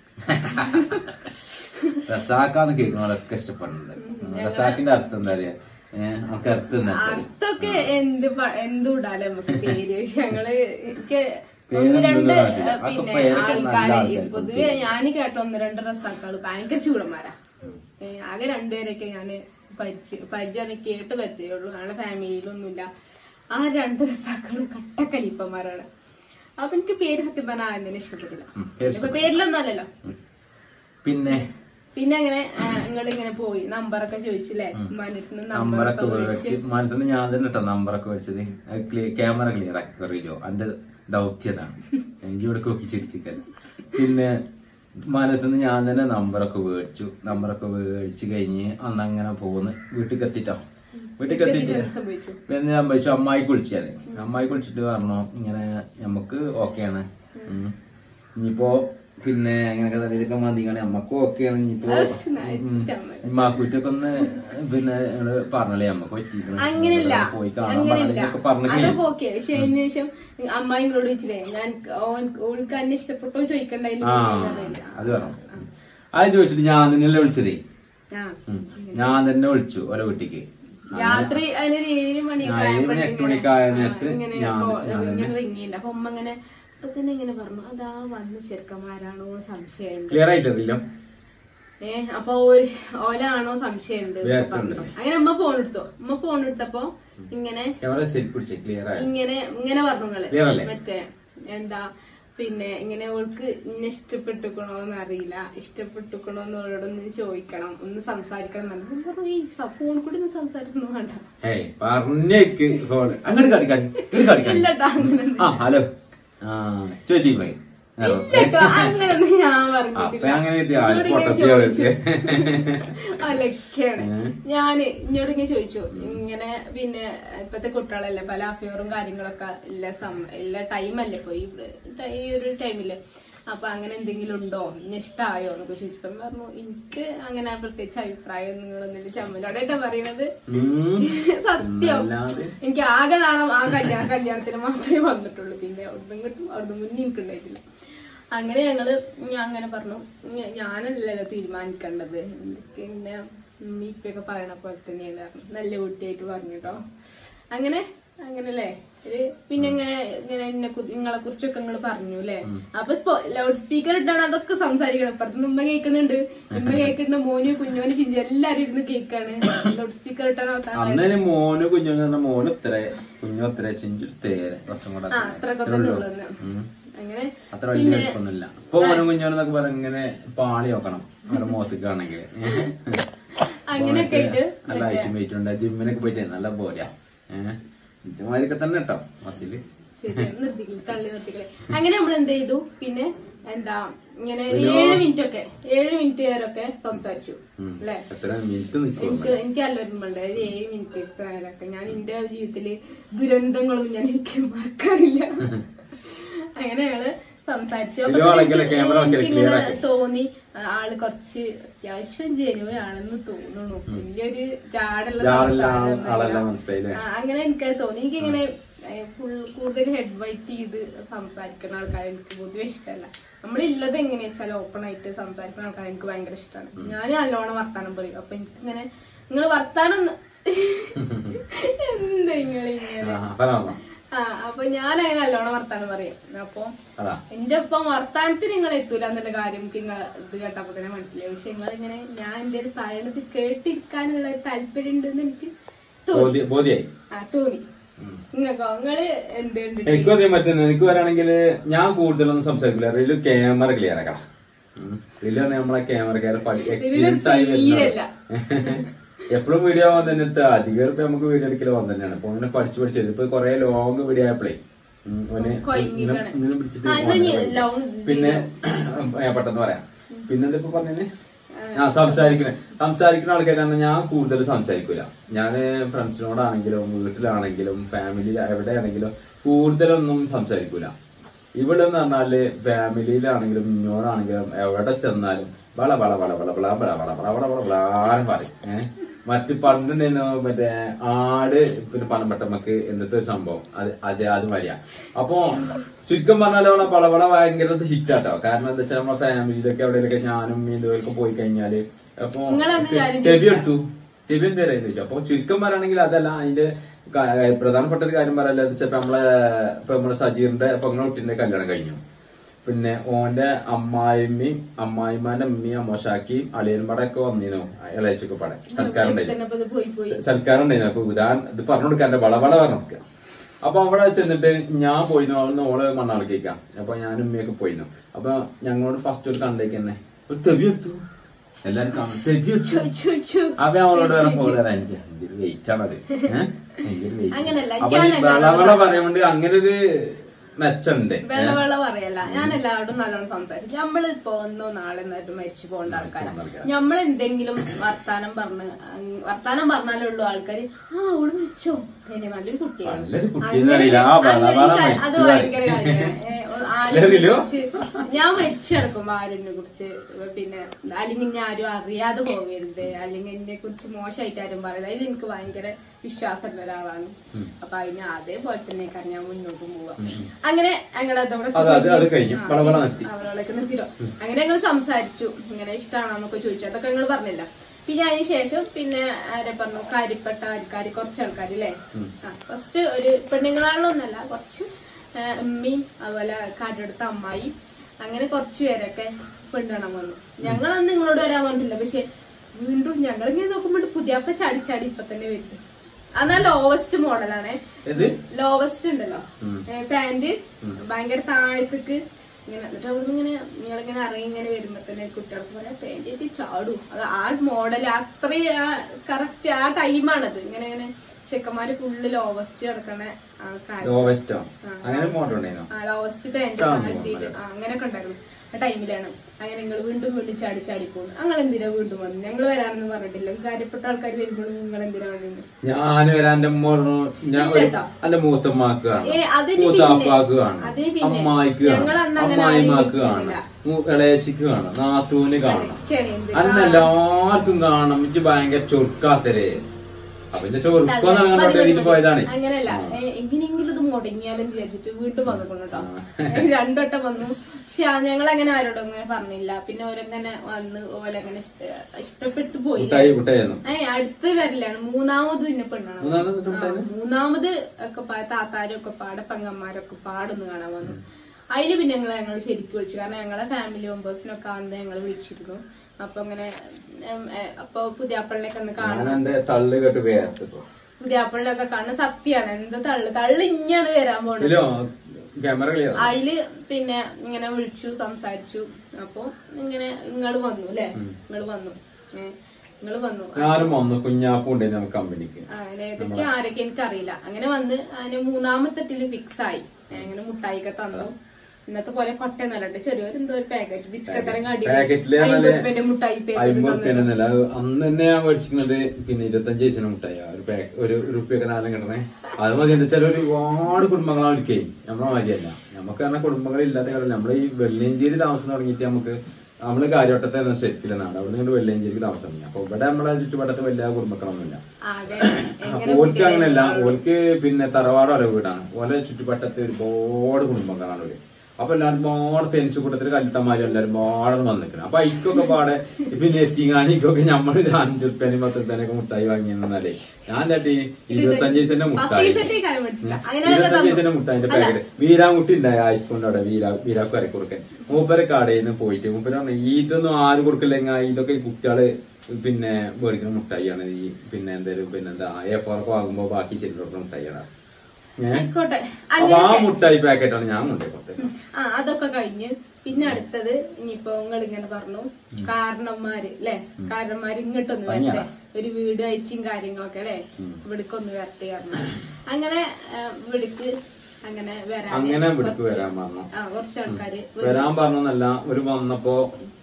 റസാക്കാന്ന് കേൾക്കുന്നവരൊക്കെ ഇഷ്ടപ്പെടുന്നുണ്ട് ഉം. റസാക്കിന്റെ അർത്ഥം എന്താ പറയാ ഏഹ് നമുക്ക് അർത്ഥം എന്താ വെച്ചാല് അർത്ഥമൊക്കെ എന്ത് പ- എന്തും ഇടാലോ നമുക്ക് പേര് പക്ഷെ ഞങ്ങള് എനിക്ക് ഒന്ന് പേരൊന്നും രണ്ട് ഇടാനില്ല. ഏ, അതൊക്കെ പിന്നെ പേരൊക്കെ നല്ല ആൾക്കാര് ആൾക്കാർക്ക് പൊതുവെ ഞാൻ കേട്ട ഒന്ന് രണ്ട് റസാക്കള് ഭയങ്കര ചൂടന്മാരാ ഏ, ആകെ രണ്ടുപേരൊക്കെ ഞാന് പരിചയ പരിചയം കേട്ട് പറ്റുള്ളൂ ഞങ്ങളുടെ ഫാമിലിയിലൊന്നുമില്ല ആ രണ്ട് റസാക്കള് കട്ടക്കലിപ്പന്മാരാണ് അപ്പൊ എനിക്ക് പേര് സത്യം പറഞ്ഞാൽ ആദ്യം തന്നെ ഇഷ്ടപ്പെട്ടില്ല ഉം, പേര് ഇപ്പൊ പേരിലൊന്നും അല്ലല്ലോ പിന്നെ പിന്നെ അങ്ങനെ നിങ്ങൾ ഇങ്ങനെ പോയി നമ്പറൊക്കെ ചോദിച്ചില്ലേ ഉമ്മാന്റെ നമ്പറൊക്കെ നമ്പറൊക്കെ മേടിച്ച് മനസ്സിന് ഞാൻ തന്നെ കേട്ടോ നമ്പറൊക്കെ മേടിച്ചത് ക്യാമറ ക്ലിയർ ആക്കി അറിയില്ലോ എന്റെ ദൗത്യതാണ് എനിക്ക് ഇവിടെ നോക്കി ചിരിച്ചിക്കാൻ പിന്നെ മനസ്സിന് ഞാൻ തന്നെ നമ്പറൊക്കെ മേടിച്ചു നമ്പറൊക്കെ മേടിച്ച് കഴിഞ്ഞ് അന്ന് അങ്ങനെ പോന്ന് വീട്ടിൽ എത്തിട്ടോ വീട്ടിൽ എത്തിയിട്ട് സംഭവിച്ചു പിന്നെ ഞാൻ വെച്ചു അമ്മായി കുളിച്ചാല് അമ്മായി കുളിച്ചിട്ട് പറഞ്ഞു ഇങ്ങനെ നമുക്ക് ഓക്കെയാണ് ഉം. ഇനിയിപ്പോ പിന്നെ അങ്ങനെയൊക്കെ തലയിലൊക്കെ മതിയാണ് നമ്മക്കും ഓക്കെയാണ് ഇനിയിപ്പോ മാക്കൂറ്റൊക്കെ ഒന്ന് പിന്നെ നിങ്ങള് പറഞ്ഞല്ലേ നമ്മക്ക് പറ്റിയിരിക്കണം. അങ്ങനെയല്ല പോയി കാണാൻ അങ്ങനെയല്ല പറഞ്ഞൊക്കെ പറഞ്ഞു അതൊക്കെ ഓക്കെ പക്ഷെ അതിന് ശേഷം അമ്മായി നിങ്ങളോട് ചോദിച്ചില്ലേ ഞാൻ ഓൻ ഓൾക്ക് എന്നെ ഇഷ്ടപ്പെട്ടോ ചോദിക്കണ്ടായിരുന്നു ആ അത് പറഞ്ഞു അത് ചോദിച്ചിട്ട് ഞാൻ തന്നെയല്ലേ വിളിച്ചതേ ആ ഉം. ഞാൻ തന്നെ വിളിച്ചു ഓരോ വീട്ടിക്ക് രാത്രി അതിനൊരു ഏഴ് മണിയൊക്കെ ആ, ഏഴ് മണി, എട്ട് മണിയൊക്കെ ആയ നേരത്ത് ഇങ്ങനെ ഞാൻ- ഇപ്പൊ ഞാൻ തന്നെ- ഇങ്ങനെ റിങ്ങിണ്ട് അപ്പൊ ഉമ്മ ഇങ്ങനെ ഇപ്പൊ തന്നെ ഇങ്ങനെ പറഞ്ഞു അതാ വന്ന ചെറുക്കന്മാരാണോ സംശയമുണ്ട് ക്ലിയർ ആയിട്ടില്ലോ ഏ അപ്പൊ ഓ- ഓലാണോ സംശയമുണ്ട് എന്നൊക്കെ വേർക്കുണ്ട്. പറഞ്ഞു അങ്ങനെ അമ്മ ഫോൺ എടുത്തോ അമ്മ ഫോൺ എടുത്തപ്പോ ഇങ്ങനെ ക്യാമറ ശരി പിടിച്ചേ ക്ലിയർ ആയി ഇങ്ങനെ ഇങ്ങനെ പറഞ്ഞു നിങ്ങള് Clear അല്ലേ? മറ്റേ എന്താ പിന്നെ ഇങ്ങനെ ഓൾക്ക് ഇന്നെ ഇഷ്ടപ്പെട്ടുക്കണോന്ന് അറിയില്ല ഇഷ്ടപ്പെട്ടുക്കണോന്ന് ഓളോടൊന്ന് ചോദിക്കണം ഒന്ന് സംസാരിക്കണം എന്ന് പറഞ്ഞു. ഞാൻ പറഞ്ഞു ഈ ഫോൺ കൂടി ഒന്ന് സംസാരിക്കണോ വേണ്ട ഏയ് പറഞ്ഞേക്ക് ഫോണ് അങ്ങോട്ട് കാണിക്കാണി ഇങ്ങോട്ട് കാണിക്കാണി ഇല്ലട്ടോ അങ്ങനെ ആ ഹലോ ആ ചോദിച്ചില്ലേ ഇല്ലട്ടോ അങ്ങനൊന്നും ഞാൻ അപ്പൊ പറഞ്ഞിട്ടില്ല അങ്ങനെ ഇത് എന്നോട് ആര് ഇങ്ങനെ പൊട്ടത്തിയാ ചോദിച്ചു. വെച്ച്? അലക്കാണ് ഏ? ഞാന് ഇന്നോട് ഇങ്ങനെ ചോദിച്ചു ഇങ്ങനെ പിന്നെ ഇപ്പത്തെ കുട്ടികളല്ലേ പല അഫിയറും കാര്യങ്ങളൊക്കെ ഇല്ല സം ഇല്ല ടൈമല്ലേ ഇപ്പൊ ഈ ട- ഈ ഒരു ടൈമില് അപ്പൊ അങ്ങനെ എന്തെങ്കിലും ഉണ്ടോ ഇന്നെ ഇഷ്ടായോ എന്നൊക്കെ ചോദിച്ചപ്പോ ഞാൻ പറഞ്ഞു എനിക്ക് അങ്ങനെ പ്രത്യേകിച്ച് അഭിപ്രായം നിങ്ങളൊന്നുമില്ല ചമ്മലോടായിട്ടാ പറയണത് ഉം. സത്യം അല്ലാതെ എനിക്ക് ആകെ നാണം ആ കല്യാണ കല്യാണത്തിന് മാത്രമേ വന്നിട്ടുള്ളൂ പിന്നെ അവിടുന്ന് കിട്ടും അവിടുന്ന് മുന്നേ എനിക്ക് ഉണ്ടായിട്ടില്ല അങ്ങനെ ഞങ്ങള് ഞാൻ അങ്ങനെ പറഞ്ഞു ഞ- ഞാനല്ലല്ലോ തീരുമാനിക്കേണ്ടത് പിന്നെ ഉമ്മി ഇപ്പൊക്കെ പറയണ പോലെ തന്നെയാണ് പറഞ്ഞു നല്ല കുട്ടിയായിട്ട് പറഞ്ഞു കേട്ടോ അങ്ങനെ അങ്ങനല്ലേ ഒരു പിന്നെ ഇങ്ങനെ ഇങ്ങനെ എന്നെ കു- നിങ്ങളെ കുറിച്ചൊക്കെ നിങ്ങൾ പറഞ്ഞു അല്ലേ അപ്പൊ ലൗഡ് സ്പീക്കർ ഇട്ടാണ് അതൊക്കെ സംസാരിക്കണം ഇപ്പുറത്ത് ഉമ്മ കേൾക്കുന്നുണ്ട് ഉമ്മ കേൾക്കുന്നുണ്ട് മോന് കുഞ്ഞോന് ചിഞ്ചി എല്ലാരും ഇരുന്ന് കേൾക്കാണ് ലൗഡ് സ്പീക്കർ ഇട്ടാണ് അവസാനം അന്നേന് മോന് കുഞ്ഞു പറഞ്ഞ മോന് ഇത്ര കുഞ്ഞു ഇത്ര ചിഞ്ചു തേരെ കുറച്ചും കൂടെ ആ അത്രയൊക്കെ തന്നെ ഉള്ളു ഉം. അങ്ങനെ അത്ര വലിയ വലിപ്പമൊന്നുമില്ല ഇപ്പൊ മോനും കുഞ്ഞോനെന്നൊക്കെ പറഞ്ഞ ഇങ്ങനെ പാളി നോക്കണം അവരുടെ മുഖത്തേക്കാണെങ്കിൽ അങ്ങനെയൊക്കെ ആയിട്ട് നല്ല ഐശ്യം വെയിറ്റ് ഉണ്ട് ജിമ്മിനൊക്കെ പോയിട്ട് നല്ല പോരാ ഏഹ് ഇച്ചമാരൊക്കെ തന്നെ കേട്ടോ മസില് ശരി നിർത്തിക്കില്ല തള്ളി നിർത്തിക്കില്ല അങ്ങനെ നമ്മൾ എന്ത് ചെയ്തു പിന്നെ എന്താ ഇങ്ങനെ ഒരു ഏഴ് മിനിറ്റ് ഒക്കെ ഏഴ് മിനിറ്റ് വരെയൊക്കെ സംസാരിച്ചു ഉം. അല്ലെ എത്ര മിനിറ്റ് നിൽക്കും എനിക്ക് എനിക്ക് നല്ല ഓർമ്മയുണ്ട് ഒരു ഏഴ് മിനിറ്റ് നേരമൊക്കെ ഞാൻ എന്റെ ജീവിതത്തില് ദുരന്തങ്ങളൊന്നും ഞാൻ ഒരിക്കലും മറക്കാറില്ല അങ്ങനെ ഞങ്ങള് സംസാരിച്ചു അപ്പൊ ഇത് വളയ്ക്കല്, എനിക്ക് camera വെക്കല്, എനിക്കിങ്ങനെ clear ആക്കി. തോന്നി ആ, ആള് കുറച്ച് അത്യാവശ്യം ജനുവൻ ആണെന്ന് തോന്നുന്നു വലിയൊരു ജാടുള്ള ജാടുള്ള ആൾ- സംസാരമൊന്നുമല്ല. ആളല്ല മനസ്സിലായില്ലേ? ആ, അങ്ങനെ എനിക്കത് തോന്നി എനിക്കിങ്ങനെ ഫുൾ കൂടുതൽ ഹെഡ് വൈറ്റ് ചെയ്ത് സംസാരിക്കുന്ന ആൾക്കാരെ എനിക്ക് പൊതുവെ ഇഷ്ടമല്ല നമ്മളുള്ളത് എങ്ങനെയാ വെച്ചാൽ ഓപ്പൺ ആയിട്ട് സംസാരിക്കുന്ന ആൾക്കാരെ എനിക്ക് ഭയങ്കര ഇഷ്ടമാണ് ഞാൻ നല്ലോണം വർത്താനം പറയും അപ്പൊ എനിക്കിങ്ങനെ നിങ്ങൾ വർത്താനം ഒന്ന് എന്താ നിങ്ങളിങ്ങനെ ആ, പറ പറ. ആ അപ്പൊ ഞാൻ അങ്ങനെ നല്ലോണം വർത്താനം പറയും അപ്പൊ അതാ എന്റെ ഒപ്പം വർത്താനത്തിന് നിങ്ങൾ എത്തൂല എന്നുള്ള കാര്യം എനിക്ക് നിങ്ങൾ ഇത് കേട്ടപ്പോ തന്നെ മനസ്സിലായി പക്ഷെ നിങ്ങൾ ഇങ്ങനെ ഞാൻ എന്റെ ഒരു പറയണത് കേട്ടിരിക്കാനുള്ള ഒരു താല്പര്യം ഉണ്ടെന്ന് എനിക്ക് തോന്നി ബോധ്യ- ബോധ്യായി ആ തോന്നി ഉം. നിങ്ങൾക്കോ നിങ്ങള് എന്ത് കണ്ടിട്ട് എനിക്കും അതേ പറ്റുന്നത് എനിക്ക് വരാണെങ്കിൽ ഞാൻ കൂടുതലൊന്നും സംസാരിക്കില്ല റീല് ക്യാമറ ക്ലിയർ ആക്കണം റീല് പറഞ്ഞാൽ നമ്മളെ ക്യാമറക്കാരെ എക്സ്പീരിയൻസ് ആയി തീരല്ല. എപ്പോഴും വീഡിയോ ആവാൻ തന്നെ എടുത്ത് അധികം ഇപ്പൊ നമുക്ക് വീഡിയോ എടുക്കല് വന്നു തന്നെയാണ് അപ്പൊ അങ്ങനെ പഠിച്ചു പഠിച്ചു ഇപ്പൊ കൊറേ ലോങ് വീഡിയോ ആയപ്പോഴേ ഉം, ഓന് കൊയങ്ങിക്കാണ്. ഇങ്ങനെ- ഇങ്ങനെ പിടിച്ചിട്ട് ആ, ഇത് ഇനി വന്നത്. long പിന്നെ ഞാൻ പെട്ടെന്ന് പറയാം പിന്നെ ഇപ്പൊ പറഞ്ഞേ ആ സംസാരിക്കണേ സംസാരിക്കുന്ന ആൾക്കാരാണ് ഞാൻ കൂടുതൽ സംസാരിക്കൂല ഞാൻ ഫ്രണ്ട്സിനോടാണെങ്കിലും വീട്ടിലാണെങ്കിലും ഫാമിലി എവിടെയാണെങ്കിലും കൂടുതലൊന്നും സംസാരിക്കൂല ഇവിടെ എന്ന് പറഞ്ഞാല് ഫാമിലിയിലാണെങ്കിലും ഇന്നോടാണെങ്കിലും എവിടെ ചെന്നാലും വള വള വള വള വള വള വള വള വള വള വളാന്ന് പറയും ഏഹ് മറ്റ് പണ്ടുണ്ടായിരുന്നു മറ്റേ ആട് പിന്നെ പനമ്പട്ടമ്മക്ക് എന്നത്തെ ഒരു സംഭവം അത് അത് അത് വരിക അപ്പൊ ചുരുക്കം പറഞ്ഞാൽ അവളെ വളവള ഭയങ്കര ഹിറ്റാട്ടോ കാരണം എന്താ വെച്ചാൽ നമ്മളെ ഫാമിലിയിലൊക്കെ എവിടെയൊക്കെ ഞാനും ഇതുപോലൊക്കെ പോയി കഴിഞ്ഞാല് അപ്പൊ നിങ്ങളത് കാര്യം ചെവി എടുത്തു ചെവി എന്തേരാന്ന് ചോദിച്ചു അപ്പൊ ചുരുക്കം പറയുകയാണെങ്കിൽ അതല്ല അതിന്റെ ക- പ്രധാനപ്പെട്ട ഒരു കാര്യം പറയല്ല എന്താ വെച്ചാൽ നമ്മളെ ഇപ്പൊ നമ്മളെ സജീറിന്റെ പൊങ്ങളുട്ടിന്റെ കല്യാണം കഴിഞ്ഞു പിന്നെ ഓന്റെ അമ്മായിമ്മയും അമ്മായിമാന്റെ അമ്മയും അമ്മോശാക്കിയും അളിയൻപടെ ഒക്കെ വന്നിരുന്നു ഇളയച്ചൊക്കെ പടെ സൽക്കാരം ഉണ്ടായിരുന്നു തന്നെ ഇപ്പൊ ഇത് പോയി പോയി സൽക്കാരം ഉണ്ടായിരുന്നു അപ്പൊ ഉദാഹരണം ഇത് പറഞ്ഞു കൊടുക്കാൻ വളവള പറഞ്ഞു കൊടുക്കുക അപ്പൊ അവിടെ ചെന്നിട്ട് ഞാൻ പോയിരുന്നു അവിടുന്ന് ഓള് മണ്ണാർക്കേക്കാം അപ്പൊ ഞാനും ഉമ്മയൊക്കെ പോയിരുന്നു അപ്പൊ ഞങ്ങളോട് ഫസ്റ്റ് ഒരു കണ്ടേക്ക് തന്നെ ഒരു തെവി എടുത്തു എല്ലാരും കാണും തെവി എടുത്തു ചു, ചു. അപ്പൊ ഞാൻ അവളോട് പറയാൻ പോലെ അഞ്ച് എന്തൊരു വെയിറ്റ് ആണത് ഏഹ്? ഭയങ്കര weight. അങ്ങനല്ല, അപ്പൊ ഈ എനിക്കങ്ങനെ വളവള പറയുമ്പോണ്ട് അങ്ങനെ ഒരു മെച്ചുണ്ട് വെള്ള വെള്ള പറയല്ല ഞാൻ എല്ലാവരോടും നല്ലോണം സംസാരിക്കും നമ്മളിപ്പോ ഒന്നോ നാളെ എന്നായിട്ട് മരിച്ചു പോകേണ്ട ആൾക്കാരാണ് ആൾക്കാരാ. നമ്മൾ എന്തെങ്കിലും വർത്താനം പറഞ്ഞ് അങ് വർത്താനം പറഞ്ഞാലുള്ളൂ ആൾക്കാര് ആ അവള് മരിച്ചോ തന്നെ നല്ലൊരു കുട്ടിയാണ് നല്ലൊരു കുട്ടി അങ്ങനെ- എന്നറിയില്ല. ആ വള അങ്ങനെ വള ക- അത് മരിച്ചു ഭയങ്കര കാര്യമാണ്. ഏ, ആര്യനെ അറിയില്ലോ? കുറിച്ച് ഞാൻ മരിച്ചു കിടക്കുമ്പോ ആര്യനെ കുറിച്ച് പിന്നെ അല്ലെങ്കിൽ ഞാൻ ആരും അറിയാതെ പോകരുത് അല്ലെങ്കിൽ എന്നെ കുറിച്ച് മോശമായിട്ട് ആരും പറയരുത് അതിൽ എനിക്ക് ഭയങ്കര വിശ്വാസമുള്ള ഒരാളാണ് അപ്പൊ അതിന് അതേപോലെ തന്നെ ഞാൻ മുന്നോട്ട് പോവാ അങ്ങനെ ഞങ്ങളുടെ അത് അത് അത് കഴിഞ്ഞു. വളവള നിർത്തി. അവളൊക്കെ നിർത്തിരോ അങ്ങനെ ഞങ്ങൾ സംസാരിച്ചു ഇങ്ങനെ ഇഷ്ടമാണെന്നൊക്കെ ചോദിച്ചു അതൊക്കെ ഞങ്ങൾ പറഞ്ഞില്ല പിന്നെ അതിന് ശേഷം പിന്നെ ആരെ പറഞ്ഞു കാര്യപ്പെട്ട ആൾക്കാർ കുറച്ച് ആൾക്കാർ അല്ലേ ഫസ്റ്റ് ഒരു പെണ്ണുങ്ങളാണൊന്നല്ല കുറച്ച് ആ, ഉമ്മയും അതുപോലെ കാറ്റെടുത്ത അമ്മായി അങ്ങനെ കുറച്ച് പേരൊക്കെ പെണ്ണുകാണാൻ വന്നു ഞങ്ങളന്ന് നിങ്ങളോട് വരാൻ പറഞ്ഞില്ല പക്ഷെ വീണ്ടും ഞങ്ങൾ ഇങ്ങനെ നോക്കുമ്പോൾ പുതിയപ്പ ചാടി ചാടി ഇപ്പൊ തന്നെ വരും അന്നാ ലോവസ്റ്റ് മോഡലാണ് ഇത് ലോവസ്റ്റ് ഉണ്ടല്ലോ ഉം. പാന്റ് ഭയങ്കര താഴത്തേക്ക് ഇങ്ങനെ എന്നിട്ട് അവിടുന്ന് ഇങ്ങനെ നിങ്ങളിങ്ങനെ ഇറങ്ങി ഇങ്ങനെ വരുമ്പോ തന്നെ കുട്ടികൾക്ക് പറയാം പാന്റ് ആയിട്ട് ചാടൂ അത് ആ മോഡൽ അത്രയും കറക്റ്റ് ആ ടൈമാണത് ഇങ്ങനെ ഇങ്ങനെ ചെക്കന്മാര് ഫുള്ള് ലോവസ്റ്റ് കിടക്കണ ആൾക്കാർ ലോവസ്റ്റോ അങ്ങനെ മോട്ടർ ഉണ്ടായിരുന്നു ആ ലോവസ്റ്റ് പാന്റ് ചാടും താഴ്ത്തിയിട്ട് ആ അങ്ങനെയൊക്കെ ഉണ്ടായിരുന്നു ആ ടൈമിലാണ് അങ്ങനെ നിങ്ങൾ വീണ്ടും വീണ്ടും ചാടി ചാടി പോകുന്നു ഞങ്ങൾ എന്തിനാ വീണ്ടും വന്നു ഞങ്ങൾ വരാനൊന്നും പറഞ്ഞിട്ടില്ല കാര്യപ്പെട്ട ആൾക്കാർ വരുമ്പോഴും നിങ്ങൾ എന്തിനാ വന്നത് ഞാൻ വരാൻ എന്റെ ഉമ്മ പറഞ്ഞു ഞാൻ ഇല്ല ഒരു കേട്ടോ. എന്റെ മൂത്തമ്മാക്ക് കാണാം ഏ, അതിന് മൂത്താപ്പാക്ക് പിന്നെ- കാണാം അതിന് പിന്നെ അമ്മായിക്ക് ഞങ്ങൾ കാണാം അന്ന് അങ്ങനെ അമ്മായിമാക്ക് ആരെയും കാണാം വിളിച്ചിട്ടില്ല. മൂ- ഇളയച്ചിക്ക് കാണാം നാത്തൂന് കാണാം അതൊക്കെയാണ് എന്ത് അന്ന് എല്ലാവർക്കും കാണാം എനിക്ക് ഭയങ്കര ചൊറുക്കാത്തരേ അപ്പൊ എന്റെ ചൊറുക്കം നൽകണ്ടോട്ട് പോയതാണ് അങ്ങനല്ല ഏ, എങ്ങനെയെങ്കിലും ഇത് മുടങ്ങിയാലും വിചാരിച്ചിട്ട് വീണ്ടും വന്നു കേട്ടോ രണ്ടോട്ടം വന്നു പക്ഷെ ഞങ്ങൾ അങ്ങനെ ആരോടും അങ്ങനെ പറഞ്ഞില്ല പിന്നെ ഓരങ്ങനെ വന്ന് ഓരങ്ങനെ ഇഷ്ട- ഇഷ്ടപ്പെട്ടു പോയില്ല മുട്ടായി മുട്ടായിരുന്നു ഏ അടുത്ത് വരില്ലാണ് മൂന്നാമത് പിന്നെ പെണ്ണാണ് മൂന്നാമത് എന്നിട്ട് മുട്ടായി മൂന്നാമത് ഒക്കെ പാ- താത്താരും ഒക്കെ പാടെ പെങ്ങന്മാരൊക്കെ പാടൊന്ന് കാണാൻ വന്നു അതില് പിന്നെ ഞങ്ങൾ ഞങ്ങൾ ശരിക്കും വിളിച്ചു കാരണം ഞങ്ങളെ ഫാമിലി മെമ്പേഴ്സിനൊക്കെ അന്ന് ഞങ്ങൾ വിളിച്ചിരുന്നു അപ്പൊ അങ്ങനെ ഉം, ഏ, അപ്പൊ പുതിയാപ്പിളിനൊക്കെ ഒന്ന് ഞാൻ കാണണം എന്റെ തള്ളു കേട്ട് വേർത്തിപ്പോ പുതിയാപ്പിളിനൊക്കെ കാണുന്ന സത്യാണ് എന്ത് തള്ളു തള്ളു ഇഞ്ഞാണ് വരാൻ പോണത് ഇല്ലോ ക്യാമറ ക്ലിയർ അതില് പിന്നെ ഇങ്ങനെ വിളിച്ചു സംസാരിച്ചു അപ്പൊ ഇങ്ങനെ നിങ്ങള് വന്നു അല്ലെ നിങ്ങള് വന്നു ഏഹ് നിങ്ങള് വന്നു ഞാനും വന്നു കുഞ്ഞാപ്പും ഉണ്ടായിരുന്നു നമുക്ക് കമ്പനിക്ക് അങ്ങനെ ഏതൊക്കെ ആരൊക്കെ എനിക്കറിയില്ല അങ്ങനെ വന്ന് അതിന് മൂന്നാമത്തെ ടെറ്റില് ഫിക്സ് ആയി അങ്ങനെ മുട്ടായിക്കെ തന്നു ഇന്നത്തെ പോലെ കൊട്ടയൊന്നല്ല ചെറിയൊരു എന്തോ ഒരു പാക്കറ്റ് ബിസ്ക്കത്തരം കടി പാക്കറ്റില് അമ്പത് മുട്ടായി അമ്പത് റുപ്യന്നല്ല അന്ന് തന്നെ ഞാൻ മേടിച്ചിരിക്കുന്നത് പിന്നെ ഇരുപത്തഞ്ച് പൈസ മുട്ടായി ഒരു പാക്ക് ഒരു റുപ്യൊക്കെ നാലും കിട്ടണേ അത് മതി എന്താ വെച്ചാൽ ഒരുപാട് കുടുംബങ്ങളാണ് വിളിക്കേ നമ്മളെ മതിയല്ല നമുക്ക് പറഞ്ഞ കുടുംബങ്ങൾ ഇല്ലാത്ത കാര്യം നമ്മളെ ഈ വെള്ളിയഞ്ചേരി താമസം തുടങ്ങിയിട്ട് നമുക്ക് നമ്മള് കാര്യവട്ടത്തെ സെറ്റിലെ നാട് അവിടെ നിന്ന് വെള്ളിയഞ്ചേരിക്ക് താമസം തുടങ്ങി അപ്പൊ ഇവിടെ നമ്മളെ ചുറ്റുവട്ടത്ത് വലിയ കുടുംബങ്ങളൊന്നുമില്ല അതെ അപ്പൊ ഓൽക്ക് അങ്ങനെയല്ല ഓൽക്ക് പിന്നെ തറവാട് ഓരോ വീടാണ് ഓലെ ചുറ്റുവട്ടത്ത് ഒരുപാട് കുടുംബങ്ങളാണ് ഓല് അപ്പൊ എല്ലാവരും പാടെ പെൻസ് കൂട്ടത്തിൽ കല്ലിട്ടന്മാരും എല്ലാവരും പാടെ വന്നിക്കണം അപ്പൊ ഇക്കൊക്കെ പാടെ പിന്നെ എത്തിങ്ങാനിക്കൊക്കെ നമ്മൾ അഞ്ചു റുപ്യാനും പത്ത് റുപ്യാനൊക്കെ മുട്ടായി വാങ്ങിയെന്നല്ലേ ഞാൻ തട്ടി ഇരുപത്തഞ്ച് പൈസന്റെ മുട്ടായി കാര്യം മേടിച്ചില്ല അങ്ങനെ ഇരുപത്തഞ്ച് പൈസന്റെ മുട്ടായിന്റെ പാക്കറ്റ് വീരാമുട്ടി ഉണ്ടായി ആയിസ്കൊണ്ട് അവിടെ വീരാ വീരാക്ക് വരക്കുറുക്കൻ മൂപ്പര് കടയിൽ നിന്ന് പോയിട്ട് മൂപ്പര് പറഞ്ഞു ഇതൊന്നും ആരും കൊടുക്കില്ലെങ്കിൽ ഇതൊക്കെ ഈ കുട്ടികള് പിന്നെ മേടിക്കുന്ന മുട്ടായിയാണ് ഈ പിന്നെ എന്തേലും പിന്നെ എന്താ എ ഫോർക്ക് വാങ്ങുമ്പോ ബാക്കി ചെല്ലി മുട്ടായിയാണ് ഏഹ് ആയിക്കോട്ടെ അപ്പൊ ആ മുട്ടായി പാക്കറ്റാണ് ഞാൻ കൊണ്ടുപോയി കൊടുത്തത് ആ അതൊക്കെ കഴിഞ്ഞ് പിന്നെ അടുത്തത് ഇനിയിപ്പോ നിങ്ങൾ ഇങ്ങനെ പറഞ്ഞു കാരണന്മാര് അല്ലെ കാരണന്മാര് ഇങ്ങോട്ടൊന്ന് വരട്ടെ ഒരു വീട് അയച്ചും കാര്യങ്ങളൊക്കെ അല്ലെ ഇവിടേക്ക് ഒന്ന് വരട്ടെ പറഞ്ഞു അങ്ങനെ ആ, ഇവിടേക്ക് അങ്ങനെ വരാൻ അങ്ങനെ ഇവിടേക്ക് വരാൻ പറഞ്ഞു ആ കുറച്ച് ആൾക്കാര് വരാൻ പറഞ്ഞല്ല ഒരു വന്നപ്പോ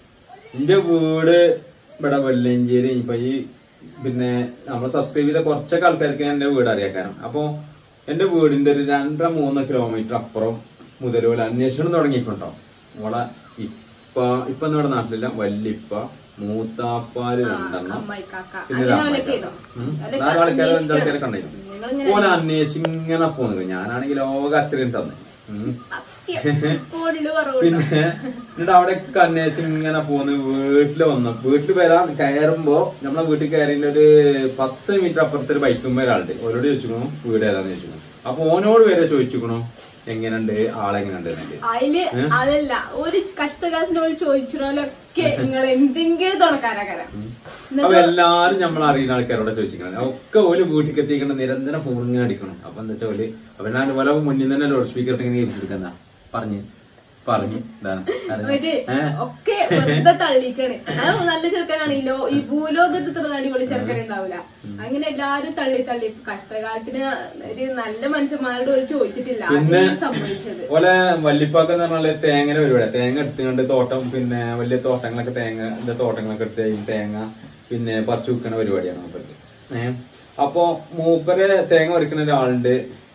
എന്റെ വീട് ഇവിടെ വെള്ളഞ്ചേരി ഇപ്പൊ ഈ പിന്നെ നമ്മൾ സബ്സ്ക്രൈബ് ചെയ്ത കുറച്ചൊക്കെ ആൾക്കാർക്ക് എന്റെ വീട് അറിയാക്കാരം അപ്പൊ എന്റെ വീടിന്റെ ഒരു രണ്ടര മൂന്ന് കിലോമീറ്റർ അപ്പുറം മുതൽ പോലെ അന്വേഷണം തുടങ്ങിയിട്ടുണ്ടോ ഓളെ ഇപ്പ ഇപ്പൊ നമ്മുടെ നാട്ടിലില്ല വല്ലിപ്പ മൂത്താപ്പാല് രണ്ടെണ്ണം അമ്മായി കാക്ക പിന്നെ അങ്ങനെ ഒരു അവരൊക്കെ അമ്മ. ചെയ്തോ ഉം. അവരൊക്കെ നാല് ആൾക്കാരെ അഞ്ച് അന്വേഷിക്കണം. ആൾക്കാരെ കണ്ടിരുന്നു നിങ്ങളിങ്ങനെ ഓലെ അന്വേഷിച്ച് ഇങ്ങനെ പോകുന്നത് ഞാനാണെങ്കിൽ ലോക അച്ഛനും തന്നെ ഉം. സത്യം കോടില് കുറവുണ്ടോ പിന്നെ എന്നിട്ട് അവിടെ അന്വേഷിച്ച് ഇങ്ങനെ പോന്ന് വീട്ടില് വന്നു വീട്ടിൽ വരാൻ കയറുമ്പോ നമ്മളെ വീട്ടിൽ കയറിന്റെ ഒരു പത്ത് മീറ്റർ അപ്പുറത്ത് ഒരു ബൈക്കുമ്പോ ഒരാളുണ്ട് ഓരോട് ചോദിച്ചു വീട് ഏതാന്ന് ചോദിച്ചു അപ്പൊ ഓനോട് വരെ ചോദിച്ചു എങ്ങനെയുണ്ട് ആളെങ്ങനെയുണ്ട് എന്നൊക്കെ അതില് അതല്ല ഒരു കഷ്ടകാലത്തിനോട് ചോദിച്ചിടലൊക്കെ നിങ്ങൾ എന്തെങ്കിലും തുണക്കാരാക്കാരാ അപ്പൊ എല്ലാരും നമ്മൾ അറിയുന്ന ആൾക്കാരോട് ചോദിച്ചിരിക്കണം ഒക്കെ ഓല് വീട്ടിൽ എത്തിക്കണം നിരന്തരം ഫോൺ ഇങ്ങനെ അടിക്കണം അപ്പൊ എന്താ വെച്ചാൽ ഓല് അപ്പൊ ഞാൻ പോലെ മുന്നിൽ തന്നെ ലൗഡ് സ്പീക്കർ ഇങ്ങനെ കേൾപ്പിച്ചെടുക്കുന്ന പറഞ്ഞു പറഞ്ഞു ഇതാണ്. അറിഞ്ഞു. ഒരു ഏ? ഒക്കെ വെറുതെ തള്ളിക്കാണ് അത് നല്ല ചെറുക്കനാണെങ്കിലോ ഈ ഭൂലോകത്ത് ഇത്ര അടിപൊളി ചെറുക്കൻ ഉണ്ടാവില്ല അങ്ങനെ എല്ലാരും തള്ളി തള്ളി കഷ്ടകാലത്തിന് ഒരു നല്ല മനുഷ്യന്മാരോട് ഒരു ചോദിച്ചിട്ടില്ല പിന്നെ അതാണ് സംഭവിച്ചത് ഓലെ വല്ലിപ്പാക്ക് എന്ന് പറഞ്ഞാല് തേങ്ങനെ പരിപാടി തേങ്ങ എടുത്തുകൊണ്ട് തോട്ടം പിന്നെ വലിയ തോട്ടങ്ങളൊക്കെ തേങ്ങ ഇതിന്റെ തോട്ടങ്ങളൊക്കെ എടുത്ത് കഴിഞ്ഞ് തേങ്ങ പിന്നെ പറിച്ചു വെക്കണ പരിപാടിയാണ് മൂപ്പർക്ക് ഏഹ് അപ്പൊ മൂപ്പര് തേങ്ങ പറിക്കുന്ന ഒരാളുണ്ട്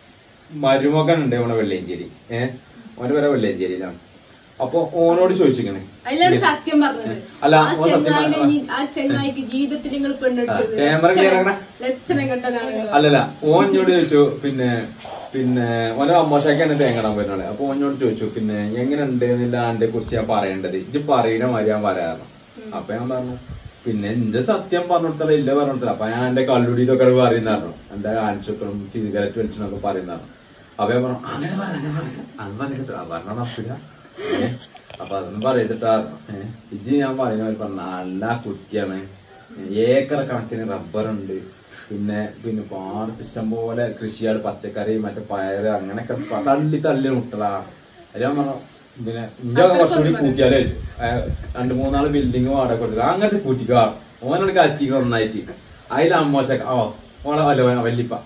മരുമകൻ ഉണ്ട് നമ്മുടെ വെള്ളയഞ്ചേരി ഏഹ് ഓന്റെ പേരെ വെള്ളയഞ്ചേരിയിലാണ് അപ്പൊ ഓനോട് ചോദിച്ചിരിക്കണേ അതിലാണ് സത്യം പറഞ്ഞത് അല്ല, ആ ഓൻ സത്യം ചെങ്ങായിനെ പറഞ്ഞ- ഇനി- ആ ചെങ്ങായിക്ക് ജീവിതത്തിൽ നിങ്ങൾ പെണ്ണെടുത്തത് ആ, ക്യാമറ clear ആക്കണേ? ലക്ഷണം കെട്ടതാണ് നിങ്ങൾ. അല്ലല്ല ഓൻ എന്നോട് ചോദിച്ചു പിന്നെ പിന്നെ ഓരോ അമ്മോശാക്കാണ് തേങ്ങടാൻ വരുന്നത് അപ്പൊ ഓനോട് ചോദിച്ചു പിന്നെ എങ്ങനെ ഉണ്ട് എന്നില്ല ആന്റെ കുറിച്ച് ഞാൻ പറയേണ്ടത് ഇത് പറയുന്ന മാതിരി ഞാൻ പറയാറ് അപ്പൊ ഞാൻ പറഞ്ഞു പിന്നെ എന്റെ സത്യം പറഞ്ഞു കൊടുത്തത് ഇല്ല പറഞ്ഞു കൊടുത്തത് അപ്പൊ ഞാൻ എന്റെ കള്ളുടി ഇതൊക്കെ പറയുന്നായിരുന്നു എന്റെ കാണിച്ചു വെക്കണം സിഗരറ്റ് വലിച്ചെന്നൊക്കെ പറയുന്നായിരുന്നു അപ്പൊ ഞാൻ പറഞ്ഞു അങ്ങനെ പറഞ്ഞു അത് പറഞ്ഞിട്ട് പറഞ്ഞ അപ്പില്ല ഏഹ് അപ്പൊ അതൊന്നും പറയത്തിട്ടായിരുന്നു ഏഹ് ഇജി ഞാൻ പറയുന്ന പോലെ പറഞ്ഞ നല്ല കുറ്റിയാണ് ഏക്കർ കണക്കിന് റബ്ബറുണ്ട് പിന്നെ പിന്നെ പാടത്ത് ഇഷ്ടം പോലെ കൃഷിയാണ് പച്ചക്കറി മറ്റേ പയറ് അങ്ങനെയൊക്കെ പ- തള്ളി തള്ളി മുട്ടലാ അത് ഞാൻ പറഞ്ഞു പിന്നെ ഇഞ്ചൊക്കെ കുറച്ചുകൂടി കൂട്ടിയാലേ വെച്ചു രണ്ടു മൂന്നാല് ബിൽഡിങ് വാടക കൊടുത്തു അങ്ങനത്തെ കൂട്ടിക്കോ ഓനോട് കച്ചിക്ക് നന്നായിട്ട് അതിൽ അമ്മോശക്ക ഓ ഓളെ വല്ല വല്ലിപ്പ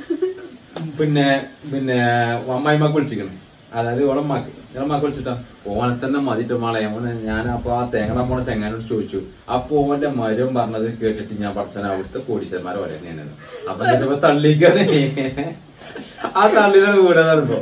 പിന്നെ പിന്നെ അമ്മായിമാക്ക് വിളിച്ചിരിക്കണം അതായത് ഓളമ്മാക്ക് ഇളമ്മാക്ക് വിളിച്ചിട്ടാ ഓനെ തന്നെ മതിട്ട് മാളെ ഓനെ ഞാൻ അപ്പൊ ആ തേങ്ങട മോളെ ചെങ്ങാനോട് ചോദിച്ചു അപ്പൊ ഓന്റെ മരം പറഞ്ഞത് കേട്ടിട്ട് ഞാൻ പഠിച്ചാൽ അവിടുത്തെ കോടീശ്വരന്മാരെ പോലെ തന്നെയാണ് അപ്പൊ എന്താ വെച്ചാ തള്ളിക്കാണ് ആ തള്ളിയുടെ വീടാണിപ്പോ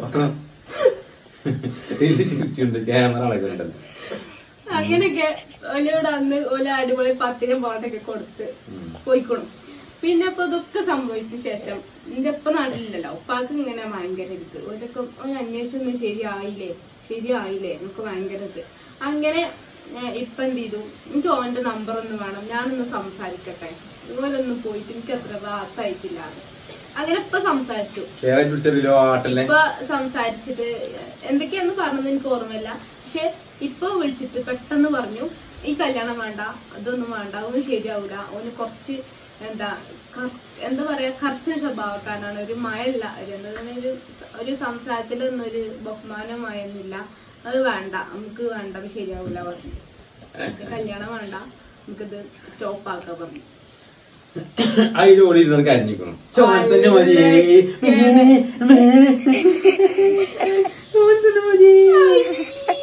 ചിരിച്ചുണ്ട് ക്യാമറ അളകുണ്ടല്ലോ അങ്ങനെയൊക്കെ ഓലോട് അന്ന് ഓല അടിപൊളി പത്തിനും പാട്ടൊക്കെ കൊടുത്ത് പോയിക്കോളും പിന്നെ ഇപ്പൊ ഇതൊക്കെ സംഭവിച്ച ശേഷം എന്റെ ഇപ്പൊ നാട്ടിലില്ലല്ലോ ഉപ്പാക്ക് ഇങ്ങനെ ഭയങ്കര ഇത് ഓരൊക്കെ ഒരു അന്വേഷണം ശരിയായില്ലേ ശരിയായില്ലേ എന്നൊക്കെ ഭയങ്കര ഇത് അങ്ങനെ ഏഹ്, ഇപ്പൊ എന്ത് ചെയ്തു എനിക്ക് ഓന്റെ നമ്പർ ഒന്ന് വേണം ഞാനൊന്ന് സംസാരിക്കട്ടെ ഇതുപോലെ ഒന്ന് പോയിട്ട് എനിക്ക് അത്ര ഭാഗത്തായിട്ടില്ല അങ്ങനെ ഇപ്പൊ സംസാരിച്ചു വേറെ വിളിച്ചല്ലോ ആട്ടല്ലേ ഇപ്പൊ സംസാരിച്ചിട്ട് എന്തൊക്കെയാന്ന് പറഞ്ഞത് എനിക്ക് ഓർമ്മയില്ല പക്ഷെ ഇപ്പൊ വിളിച്ചിട്ട് പെട്ടെന്ന് പറഞ്ഞു ഈ കല്യാണം വേണ്ട അതൊന്നും വേണ്ട ഒന്നും ശരിയാവൂല ഓന് കുറച്ച് എന്താ ക- എന്താ പറയാ കർശന സ്വഭാവക്കാരനാണ് ഒരു മയല്ല ഒരു എന്താ പറയുക, ഒരു ഒരു സംസാരത്തിലൊന്നും ഒരു ബഹുമാനമായൊന്നുമില്ല അത് വേണ്ട നമുക്ക് വേണ്ട അത് ശരിയാവൂല പറഞ്ഞു കല്യാണം വേണ്ട നമുക്കിത് സ്റ്റോപ്പ് ആക്കാൻ പറഞ്ഞു അതിന്റെ ഓടി ഇരുന്നത് കരഞ്ഞിക്കണം ചോൻ തന്നെ മതി ഓൻ തന്നെ മതി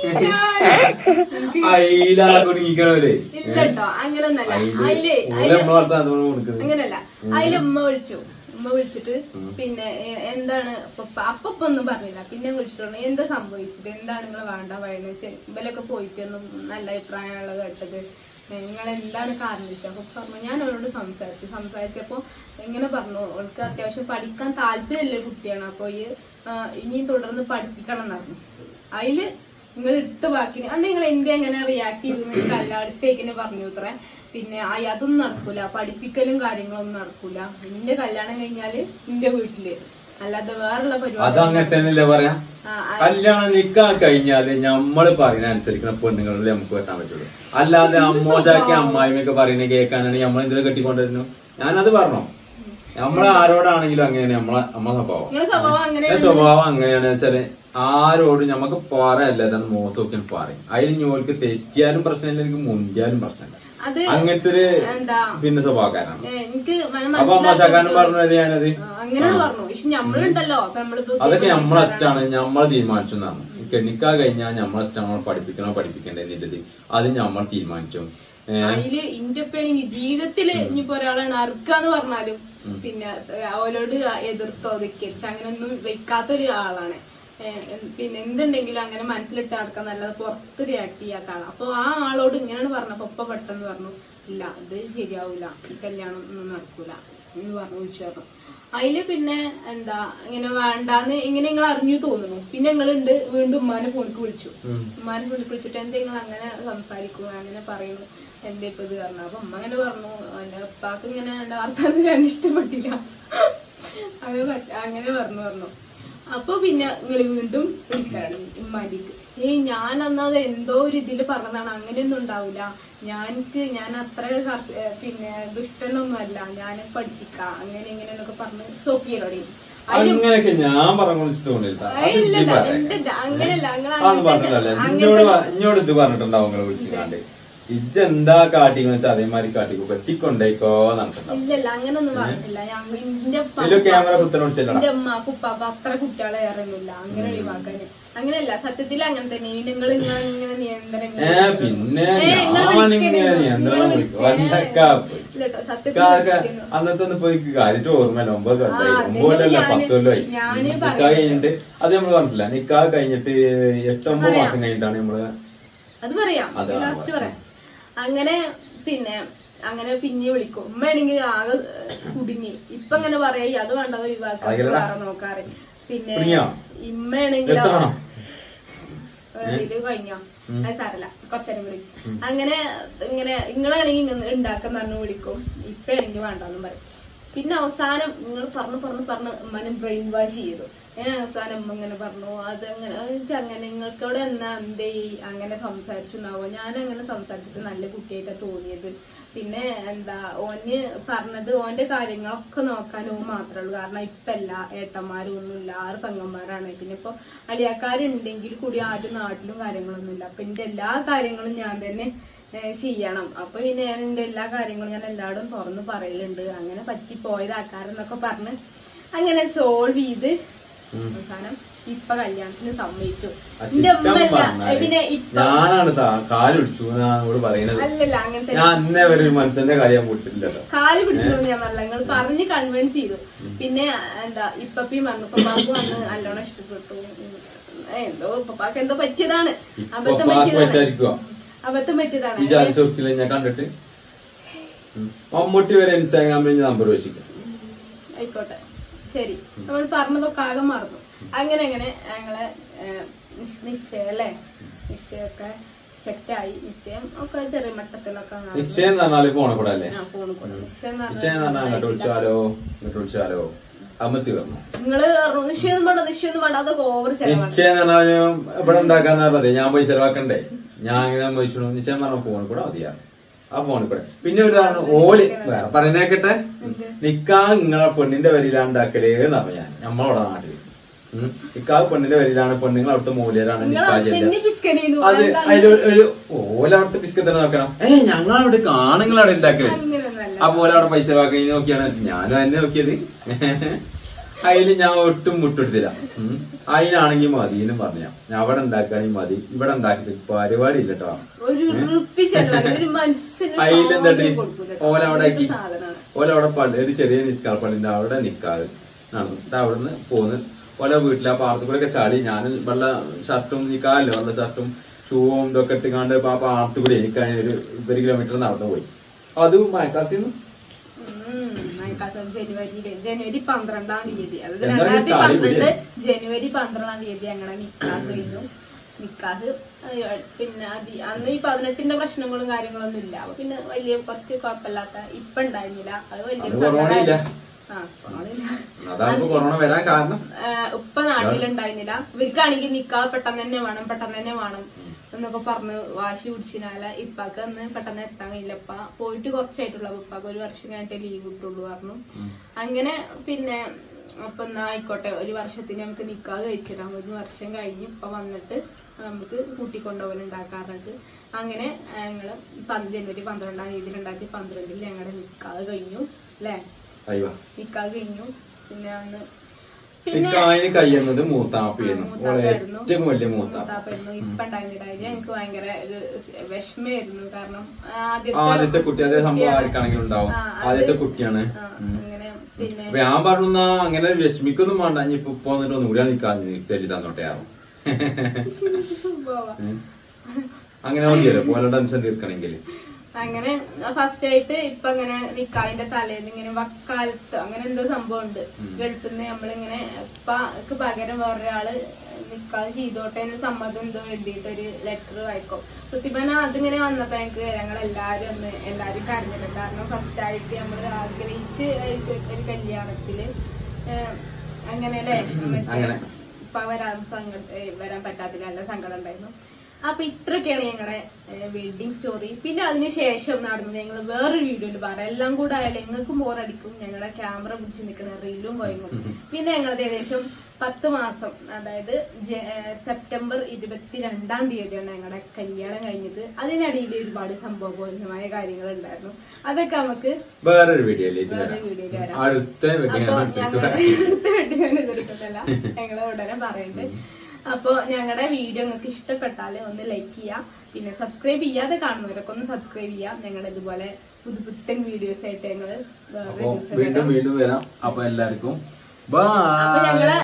അയിലാ കുടുങ്ങിക്കണവര് ഇല്ല കേട്ടോ അങ്ങനൊന്നല്ല അയില് അതില് ഓലെ അതില് നമ്മളെ വർത്താനം കൊടുക്കുന്നത് അങ്ങനല്ല അതില് ഉമ്മ വിളിച്ചു ഉമ്മ വിളിച്ചിട്ട് പിന്നെ എ- എന്താണ് പപ്പ അപ്പപ്പ ഒന്നും പറഞ്ഞില്ല പിന്നെ വിളിച്ചിട്ട് പറഞ്ഞു എന്താ സംഭവിച്ചത് എന്താണ് നിങ്ങൾ വേണ്ട വയണെന്ന് ഇവലൊക്കെ പോയിട്ടൊന്നും നല്ല അഭിപ്രായമുള്ള കേട്ടത് നിങ്ങൾ എന്താണ് കാരണം ചോദിച്ചു അപ്പൊ പറഞ്ഞു ഞാൻ അവളോട് സംസാരിച്ചു സംസാരിച്ചപ്പോ ഇങ്ങനെ പറഞ്ഞു അവൾക്ക് അത്യാവശ്യം പഠിക്കാൻ താല്പര്യമുള്ള ഒരു കുട്ടിയാണ് അപ്പൊ ഈ ആ, ഇനിയും തുടർന്ന് പഠിപ്പിക്കണം എന്ന് പറഞ്ഞു അതില് നിങ്ങൾ എടുത്ത വാക്കിന് അന്ന് നിങ്ങൾ എന്ത് എങ്ങനെ റിയാക്ട് ചെയ്തു നിങ്ങൾക്ക് എല്ലായിടത്തേക്കിനെ പറഞ്ഞു ഇത്രേ പിന്നെ ആയി അതൊന്നും നടക്കൂല പഠിപ്പിക്കലും കാര്യങ്ങളൊന്നും നടക്കൂല നിന്റെ കല്യാണം കഴിഞ്ഞാല് നിന്റെ വീട്ടില് അല്ലാതെ വേറുള്ള അത് പരിപാടി അങ്ങനെ തന്നെയല്ലേ പറയാ ആ, ആ, കല്യാണം നിക്കാൻ കഴിഞ്ഞാല് നമ്മള് പറയുന്ന അനുസരിക്കുന്ന പെണ്ണുങ്ങളിൽ നമുക്ക് വെക്കാൻ പറ്റുള്ളൂ അല്ലാതെ അമ്മോചാക്കി അമ്മായിമൊക്കെ പറയുന്നത് കേൾക്കാനാണ് നമ്മൾ എന്തിനാ കെട്ടിക്കൊണ്ടിരുന്നു ഞാനത് പറഞ്ഞു നമ്മളെ ആരോടാണെങ്കിലും അങ്ങനെയാണ് നമ്മളെ നമ്മളെ സ്വഭാവം നിങ്ങളെ സ്വഭാവം അങ്ങനെ എന്റെ സ്വഭാവം അങ്ങനെയാണ് വെച്ചാല് ആരോടും നമുക്ക് പറയല്ല ഇതെന്ന് മുഖത്ത് നോക്കി പറയും അതിൽ ഞോൾക്ക് തെറ്റിയാലും പ്രശ്നമില്ല എനിക്ക് മുണ്ടിയാലും പ്രശ്നമില്ല അത് അങ്ങനത്തെ ഒരു എന്താ പിന്നെ സ്വഭാവക്കാരാണ് ഏ, എനിക്ക് മന- അപ്പൊ അമ്മോചാക്കാരൻ പറഞ്ഞത് ഞാനത് ആ, അങ്ങനെയാണ് പറഞ്ഞു പക്ഷെ നമ്മളുണ്ടല്ലോ അപ്പൊ നമ്മളിപ്പോ അതൊക്കെ നമ്മളെ ഇഷ്ടമാണ് നമ്മളെ തീരുമാനിച്ചു എന്നാണ് കെണിക്കാ കഴിഞ്ഞാൽ നമ്മളെ ഇഷ്ടം നമ്മൾ പഠിപ്പിക്കണോ പഠിപ്പിക്കേണ്ടത് അത് നമ്മൾ തീരുമാനിച്ചു ഏഹ് അതില് ഇന്റപ്പാണെങ്കിൽ ജീവിതത്തില് ഇനിയിപ്പോ ഒരാളാണ് അറുക്കാന്ന് പറഞ്ഞാലും പിന്നെ ഏഹ്, അവരോട് എതിർത്തോ ധിക്കരിച്ച് അങ്ങനെയൊന്നും വെക്കാത്ത ഒരു ആളാണ് ഏഹ്, എന്ത് പിന്നെ എന്തുണ്ടെങ്കിലും അങ്ങനെ മനസ്സിലിട്ട് നടക്കാൻ നല്ലത് പുറത്ത് റിയാക്ട് ചെയ്യാത്ത ആളാണ് അപ്പൊ ആ ആളോട് ഇങ്ങനെയാണ് പറഞ്ഞപ്പോ ഒപ്പ പെട്ടെന്ന് പറഞ്ഞു ഇല്ല ഇത് ശരിയാവൂല ഈ കല്യാണം ഒന്നും നടക്കൂല എന്ന് പറഞ്ഞു വിളിച്ചു പറഞ്ഞു അതില് പിന്നെ എന്താ ഇങ്ങനെ വേണ്ടാന്ന് ഇങ്ങനെ നിങ്ങൾ അറിഞ്ഞു തോന്നുന്നു പിന്നെ നിങ്ങളുണ്ട് വീണ്ടും ഉമ്മാനെ ഫോണിക്ക് വിളിച്ചു ഉമ്മാനെ ഫോണിക്ക് വിളിച്ചിട്ട് എന്താ നിങ്ങൾ അങ്ങനെ സംസാരിക്കുക അങ്ങനെ പറയുന്നു എന്താ ഇപ്പൊ ഇത് പറഞ്ഞു അപ്പൊ ഉമ്മ അങ്ങനെ പറഞ്ഞു എന്റെ ഉപ്പാക്ക് ഇങ്ങനെ എന്റെ വാർത്താനം ഞാൻ ഇഷ്ടപ്പെട്ടില്ല അങ്ങനെ പറ്റ- അങ്ങനെ പറഞ്ഞു പറഞ്ഞു അപ്പൊ പിന്നെ നിങ്ങൾ വീണ്ടും വിളിക്കാണ് ഉമ്മാന്റിക്ക് ഏയ് ഞാൻ അന്നത് എന്തോ ഒരു ഇതില് പറഞ്ഞതാണ് അങ്ങനെയൊന്നും ഉണ്ടാവില്ല ഞാനിക്ക് ഞാൻ അത്ര കർത്ത- ഏ, പിന്നെ ദുഷ്ടനൊന്നും അല്ല ഞാൻ പഠിപ്പിക്കാം അങ്ങനെ ഇങ്ങനെ എന്നൊക്കെ പറഞ്ഞ് സോഫിയലോടെ അങ്ങനെയൊക്കെ ഞാൻ പറഞ്ഞു വിളിച്ചിട്ട് തോന്നില്ല അത് ഇജ്ജ് ഇല്ലല്ല, പറയാം. ഇല്ലല്ല, അങ്ങനെയല്ല, നിങ്ങൾ അതൊന്നും അങ്ങനെ പറഞ്ഞിട്ടല്ലേ തന്നെ- ഇന്നോട് പ- ഇന്നോട് ഇത് പറഞ്ഞിട്ടുണ്ടാവും നിങ്ങള് വിളിച്ചിക്കാണ്ട് ഇജ്ജ് എന്താ കാട്ടിന്ന് വെച്ചാൽ അതേമാതിരി കാട്ടിക്കോ കെട്ടിക്കൊണ്ടേക്കോ നടക്കണ്ട ഇല്ലല്ല അങ്ങനൊന്നും പറഞ്ഞിട്ടില്ല ഞാൻ എന്റെ ഉപ്പ- ഇതില് ക്യാമറ കുത്തനെ വിളിച്ചില്ലടാ എന്റെ ഉമ്മാക്ക് ഉപ്പാക്ക് അത്ര കുട്ടികളെ ഏറൊന്നുമില്ല അങ്ങനെ ഒഴിവാക്കാന് അങ്ങനെയല്ല സത്യത്തിൽ അങ്ങനെ തന്നെ നിങ്ങൾ നിങ്ങൾ ഇങ്ങനെ നിയന്ത്രണം ഏ പിന്നെ ഞാനിങ്ങനെ നിയന്ത്രണം വിളിക്കും വന്നക്കാ പോയി സത്യത്തിൽ കാക്ക വിളിക്കുന്നു. അന്നത്തെ ഒന്ന് പോയി കാര്യമായിട്ട് ഓർമ്മയില്ല ഒമ്പത് കൊല്ലായി ആ, ഒമ്പത് കൊല്ലല്ല ഞാന് പത്ത് കൊല്ലമായി ഞാന് നിക്കാഹ് പറയുന്നത്. കഴിഞ്ഞിട്ട് അത് നമ്മൾ പറഞ്ഞില്ല നിക്കാഹ് കഴിഞ്ഞിട്ട് എട്ടൊമ്പത് മാസം കഴിഞ്ഞിട്ടാണ് നമ്മള് അത് പറയാം അത് ആ, ലാസ്റ്റ് പറയാം അങ്ങനെ പിന്നെ അങ്ങനെ പിന്നെ വിളിക്കും ഉമ്മയാണെങ്കിൽ ആകെ കുടുങ്ങി ഇപ്പൊ അങ്ങനെ പറയാ "ഈ അത് വേണ്ട ഒഴിവാക്കാൻ അതെങ്ങനെടാ? വേറെ നോക്കാറ് പിന്നെ കുടുങ്ങിയോ? ഇമ്മയാണെങ്കിലോ എത്തണോ? ഇതില് കഴിഞ്ഞോ അത് സാരല്ല കുറച്ചേരം കൂടി അങ്ങനെ ഇങ്ങനെ നിങ്ങളാണെങ്കിൽ ഇങ്ങനെ ഉണ്ടാക്കാൻ പറഞ്ഞു വിളിക്കും ഇപ്പയാണെങ്കിൽ വേണ്ടെന്നും പറയും പിന്നെ അവസാനം നിങ്ങൾ പറഞ്ഞു പറഞ്ഞു പറഞ്ഞ് ഉമ്മാനെ ബ്രെയിൻ വാഷ് ചെയ്തു ഞാൻ അവസാനം ഉമ്മ ഇങ്ങനെ പറഞ്ഞു അത് അങ്ങനെ എനിക്ക് അങ്ങനെ നിങ്ങൾക്കവിടെ എന്നാ എന്തേ അങ്ങനെ സംസാരിച്ചു എന്നാവോ ഞാൻ അങ്ങനെ സംസാരിച്ചിട്ട് നല്ല കുട്ടിയായിട്ടാ തോന്നിയത് പിന്നെ എന്താ ഓന് പറഞ്ഞത് ഓന്റെ കാര്യങ്ങളൊക്കെ നോക്കാൻ ഓൻ മാത്രമേ ഉള്ളൂ കാരണം ഇപ്പൊ എല്ലാ ഏട്ടന്മാരും ഒന്നുമില്ല ആറ് പെങ്ങന്മാരാണ് പിന്നെ ഇപ്പൊ അളിയാക്കാരുണ്ടെങ്കിൽ കൂടി ആരും നാട്ടിലും കാര്യങ്ങളൊന്നുമില്ല അപ്പൊ എന്റെ എല്ലാ കാര്യങ്ങളും ഞാൻ തന്നെ ഏഹ് ചെയ്യണം അപ്പൊ പിന്നെ ഞാൻ എന്റെ എല്ലാ കാര്യങ്ങളും ഞാൻ എല്ലാവരും തുറന്ന് പറയലുണ്ട് അങ്ങനെ പറ്റി പോയതാക്കാരെന്നൊക്കെ പറഞ്ഞ് അങ്ങനെ സോൾവ് ചെയ്ത് അവസാനം ഇപ്പൊ കല്യാണത്തിന് സമ്മതിച്ചു ആ എന്റെ ചിക്കൻ ഉമ്മല്ല പറഞ്ഞാല് പിന്നെ ഇപ്പൊ ഞാനാണ് താ- കാല് പിടിച്ചു എന്നാണ് പറയുന്നത് അല്ലല്ല അങ്ങനെ തന്നെ ഞാൻ അന്നേ വരെ ഒരു മനുഷ്യന്റെ കാര്യം പിടിച്ചിട്ടില്ലല്ലോ കാല് പിടിച്ചതൊന്നും ഞാൻ പറഞ്ഞില്ല നിങ്ങൾ പറഞ്ഞ് കൺവിൻസ് ചെയ്തു പിന്നെ എന്താ ഇപ്പപ്പിയും പറഞ്ഞു പപ്പാക്ക് വന്ന് നല്ലോണം ഇഷ്ടപ്പെട്ടു ഉം. എന്തോ പപ്പാക്ക് എന്തോ പറ്റിയതാണ് അബദ്ധം ഇപ്പൊ പറ്റിയതാണ് പറ്റായിരിക്കുവോ അബദ്ധം പറ്റിയതാണ് ഈ ജാതി ചോക്കില്ല ഞാൻ കണ്ടിട്ട് ഉം. മമ്മൂട്ടി വരെ ഇൻസ്റ്റാഗ്രാമിൽ നമ്പർ വെച്ചിട്ട് ആയിക്കോട്ടെ ശരി നമ്മൾ പറഞ്ഞതൊക്കെ ആകെ മറന്നു അങ്ങനെ അങ്ങനെ ഞങ്ങളെ ഏഹ്, നിശ്- നിശ്ചയം അല്ലേ നിശ്ചയമൊക്കെ സെറ്റായി നിശ്ചയം ഒക്കെ ചെറിയ മട്ടത്തിലൊക്കെ നടന്നു. നിശ്ചയം എന്ന് പറഞ്ഞാല് പോണ കൂടെ അല്ലേ ആ, പോണു പോണു. നിശ്ചയം എന്ന് നിശ്ചയം എന്ന് പറഞ്ഞാൽ അങ്ങോട്ട് വിളിച്ചാലോ ഇങ്ങോട്ട് വിളിച്ചാലോ അമ്മത്തി പറഞ്ഞു നിങ്ങള് പറഞ്ഞു നിശ്ചയം വേണ്ട നിശ്ചയം വേണ്ട അതൊക്കെ ഓവർ ചെലവാണ് നിശ്ചയം എന്ന് പറഞ്ഞാൽ ഇവിടെ ഉണ്ടാക്കാന്ന് പറഞ്ഞത് ഞാൻ പൈസ ചെലവാക്കണ്ടേ ഞാൻ ഇങ്ങനെ ചോദിച്ചു നിശ്ചയം പറഞ്ഞ ഫോണിൽ കൂടെ മതിയാ ആ ഫോണിൽ കൂടെ പിന്നെ ഒരു കാരണം ഓല് വേറെ പറയുന്നേക്കട്ടെ നിക്കാ നിങ്ങളെ പെണ്ണിന്റെ വരിയിലാണ് ഉണ്ടാക്കലേ എന്ന് പറഞ്ഞു ഞാൻ നമ്മളവിടെ നാട്ടില് ഉം. നിക്കാഹ് പെണ്ണിന്റെ വരിയിലാണ് പെണ്ണുങ്ങൾ അവിടുത്തെ മൂല്യരാണ് നിങ്ങൾ നിക്കാഹ് തന്നെ ചെയ്യുന്നത് പിസ്കൻ ചെയ്തു അത് അതിൽ ഒരു ഓല അവിടുത്തെ ബിസ്ക്കറ്റ് നോക്കണം ഏ ഞങ്ങളവിടെ കാണുങ്ങൾ അവിടെ ഉണ്ടാക്കല് അങ്ങനെയൊന്നല്ല ആ പോലെ അവിടെ പൈസ വാക്കി നോക്കിയാണ് ഞാനും എന്നെ നോക്കിയത് അതില് ഞാൻ ഒട്ടും മുട്ടെടുത്തില്ല ഉം. അതിനാണെങ്കിൽ മതി എന്ന് പറഞ്ഞ ഞാൻ അവിടെ ഉണ്ടാക്കുകയാണെങ്കിൽ മതി ഇവിടെ ഉണ്ടാക്കിയിട്ട് പരിപാടി ഇല്ല കേട്ടോ ഒരു ഉറുപ്പി ചെലവാക്കി ഒരു മനസ്സിന് അതിലെന്താ സാധനം കൊടുക്കൂല കേട്ടോ. ഓല അവിടെ ആക്കി എന്ത് സാധനാണ് ഓല അവിടെ പള്ളി ഒരു ചെറിയ നിസ്കാർ പള്ളിന്റെ അവിടെ നിക്കാതെ എന്നിട്ട് അവിടുന്ന് പോന്ന് ഓല വീട്ടിൽ ആ പാടത്തു കൂടെ ഒക്കെ ചാടി ഞാൻ വെള്ള ഷർട്ടും നിക്കാല്ലോ വെള്ള ഷർട്ടും ഷൂവും ഇതൊക്കെ ഇട്ടുകാണ്ട് ആ പാടത്തു കൂടെ എനിക്ക് അതിന് ഒരു ഒരു കിലോമീറ്റർ നടന്നു പോയി അത് മഴക്കാലത്തിന്ന് ഉം, മഴക്കാലത്ത് ജനുവരിയില് ജനുവരി പന്ത്രണ്ടാം തീയതി അതായത് എന്താ ഈ രണ്ടായിരത്തി ചാടി പന്ത്രണ്ട് പിടിയെ? ജനുവരി പന്ത്രണ്ടാം തീയതി ഞങ്ങളുടെ നിക്കാഹ് കഴിഞ്ഞു നിക്കാഹ് ഏഹ്, പിന്നെ അതി- അന്ന് ഈ പതിനെട്ടിന്റെ പ്രശ്നങ്ങളും കാര്യങ്ങളൊന്നും ഇല്ല അപ്പൊ പിന്നെ വലിയ കുറച്ച് കുഴപ്പമില്ലാത്ത ഇപ്പൊ ഉണ്ടായിരുന്നില്ല അത് വലിയൊരു അത് കൊറോണ ഇല്ല. സങ്കടമായിരുന്നു. ആ കൊറോണ ഇല്ല അതാണ് കൊറോണ വരാൻ കാരണം ഏഹ് ഉപ്പ നാട്ടിലുണ്ടായിരുന്നില്ല ഇവർക്കാണെങ്കിൽ നിക്കാഹ് പെട്ടെന്ന് തന്നെ വേണം പെട്ടെന്ന് തന്നെ വേണം എന്നൊക്കെ പറഞ്ഞ് വാശി പിടിച്ചിനാല ഇപ്പാക്ക് അന്ന് പെട്ടെന്ന് എത്താൻ കഴിയില്ല ഇപ്പ പോയിട്ട് കുറച്ചായിട്ടുള്ള ഉപ്പാക്ക് ഒരു വർഷം കഴിഞ്ഞിട്ട് ലീവ് കിട്ടുള്ളൂ പറഞ്ഞു അങ്ങനെ പിന്നെ അപ്പൊ എന്നാ ആയിക്കോട്ടെ ഒരു വർഷത്തിന് നമുക്ക് നിക്കാഹ് കഴിച്ചിടാം ഒരു വർഷം കഴിഞ്ഞ് ഇപ്പൊ വന്നിട്ട് നമുക്ക് കൂട്ടിക്കൊണ്ടുപോകൽ ഉണ്ടാക്കാറുണ്ട് അങ്ങനെ ഞങ്ങള് പന്ത് ജനുവരി പന്ത്രണ്ടാം തീയതി രണ്ടായിരത്തി പന്ത്രണ്ടിൽ ഞങ്ങളുടെ നിക്കാഹ് കഴിഞ്ഞു അല്ലേ അയ്യോ നിക്കാഹ് കഴിഞ്ഞു പിന്നെ അന്ന് നിക്കായിന് കഴിയുന്നത് മൂത്താപ്പിയായിരുന്നു ആ, ഓളെ മൂത്താപ്പായിരുന്നു. ഏറ്റവും വലിയ മൂത്താപ്പ മൂത്താപ്പായിരുന്നു ഇപ്പൊ ഉണ്ടായിരുന്നില്ല ഞങ്ങക്ക് ഭയങ്കര ഒരു വിഷമായിരുന്നു കാരണം ആദ്യത്തെ കുട്ടി അതേ സംഭവം ആർക്കാണെങ്കിലും ഉണ്ടാവും ആ, അത് ആദ്യത്തെ കുട്ടിയാണ് ആ, അങ്ങനെ പിന്നെ അപ്പൊ ഞാൻ പറഞ്ഞു അങ്ങനെ വിഷമിക്കൊന്നും വേണ്ട ഇനി ഇപ്പൊ ഇപ്പൊ വന്നിട്ട് ഒന്നുകൂടി നിൽക്കാൻ ചെല്ലി തന്നോട്ടെ ആവും സംഭവം ഉം. അങ്ങനെ മതിയല്ലോ പോലെ ടെൻഷൻ തീർക്കണമെങ്കിൽ അങ്ങനെ ഫസ്റ്റ് ആയിട്ട് ഇപ്പൊ അങ്ങനെ നിക്കാഹിന്റെ തലേന്ന് ഇങ്ങനെ വക്കാലത്ത് അങ്ങനെ എന്തോ സംഭവം ഉണ്ട് ഗൾഫിൽ നിന്ന് നമ്മളിങ്ങനെ ഇപ്പക്ക് പകരം വേറൊരാള് നിക്കാഹ് ചെയ്തോട്ടെ എന്ന് സമ്മതം എന്തോ എഴുതിയിട്ട് ഒരു ലെറ്റർ വായിക്കും സത്യം പറഞ്ഞാൽ അതിങ്ങനെ വന്നപ്പോ ഞങ്ങൾക്ക് ഞങ്ങൾ എല്ലാരും ഒന്ന് എല്ലാരും കരഞ്ഞിട്ട് കാരണം ഫസ്റ്റ് ആയിട്ട് നമ്മൾ ആഗ്രഹിച്ച് ഒരു ഒരു കല്യാണത്തില് ഏഹ്, അങ്ങനെ അല്ലേ അങ്ങനെ. ഇപ്പൊ വരാൻ സങ്ക ഏഹ് വരാൻ പറ്റാത്തില്ല നല്ല സങ്കടം ഉണ്ടായിരുന്നു അപ്പൊ ഇത്രയൊക്കെയാണ് ഞങ്ങളുടെ വെഡിങ് സ്റ്റോറി പിന്നെ അതിനുശേഷം നടന്നത് ഞങ്ങൾ വേറൊരു വീഡിയോയിൽ പറയാം എല്ലാം കൂടെ ആയാലും ഞങ്ങൾക്കും ബോറടിക്കും ഞങ്ങളുടെ ക്യാമറ പിടിച്ച് നിൽക്കുന്ന റീലും കൊയങ്ങും പിന്നെ ഞങ്ങളത് ഏകദേശം പത്ത് മാസം അതായത് ജ- ഏഹ് സെപ്റ്റംബർ ഇരുപത്തിരണ്ടാം തീയതിയാണ് ഞങ്ങളുടെ കല്യാണം കഴിഞ്ഞത് അതിനിടയിൽ ഒരുപാട് സംഭവപൂർണ്ണമായ കാര്യങ്ങൾ ഉണ്ടായിരുന്നു അതൊക്കെ നമുക്ക് വേറൊരു വീഡിയോയിലേക്ക് വേറെ വരാം വീഡിയോയിൽ വരാം അടുത്ത വെഡിങ് അപ്പൊ അനുസരിച്ച് ഞങ്ങൾ വരാം അടുത്ത വെഡിങ് എടുക്കത്തല്ല ഞങ്ങള് ഉടനെ പറയുന്നുണ്ട് അപ്പൊ ഞങ്ങളുടെ വീഡിയോ നിങ്ങൾക്ക് ഇഷ്ടപ്പെട്ടാല് ഒന്ന് ലൈക്ക് ചെയ്യാം പിന്നെ സബ്സ്ക്രൈബ് ചെയ്യാതെ കാണുന്നവരൊക്കെ ഒന്ന് സബ്സ്ക്രൈബ് ചെയ്യാം ഞങ്ങളുടെ ഇതുപോലെ പുതുപുത്തൻ വീഡിയോസ് ആയിട്ട് ഞങ്ങള് വേറെ അപ്പൊ ദിവസം വീണ്ടും വരാം. വീണ്ടും വരാം അപ്പൊ എല്ലാവർക്കും അപ്പൊ ബൈ ഞങ്ങള്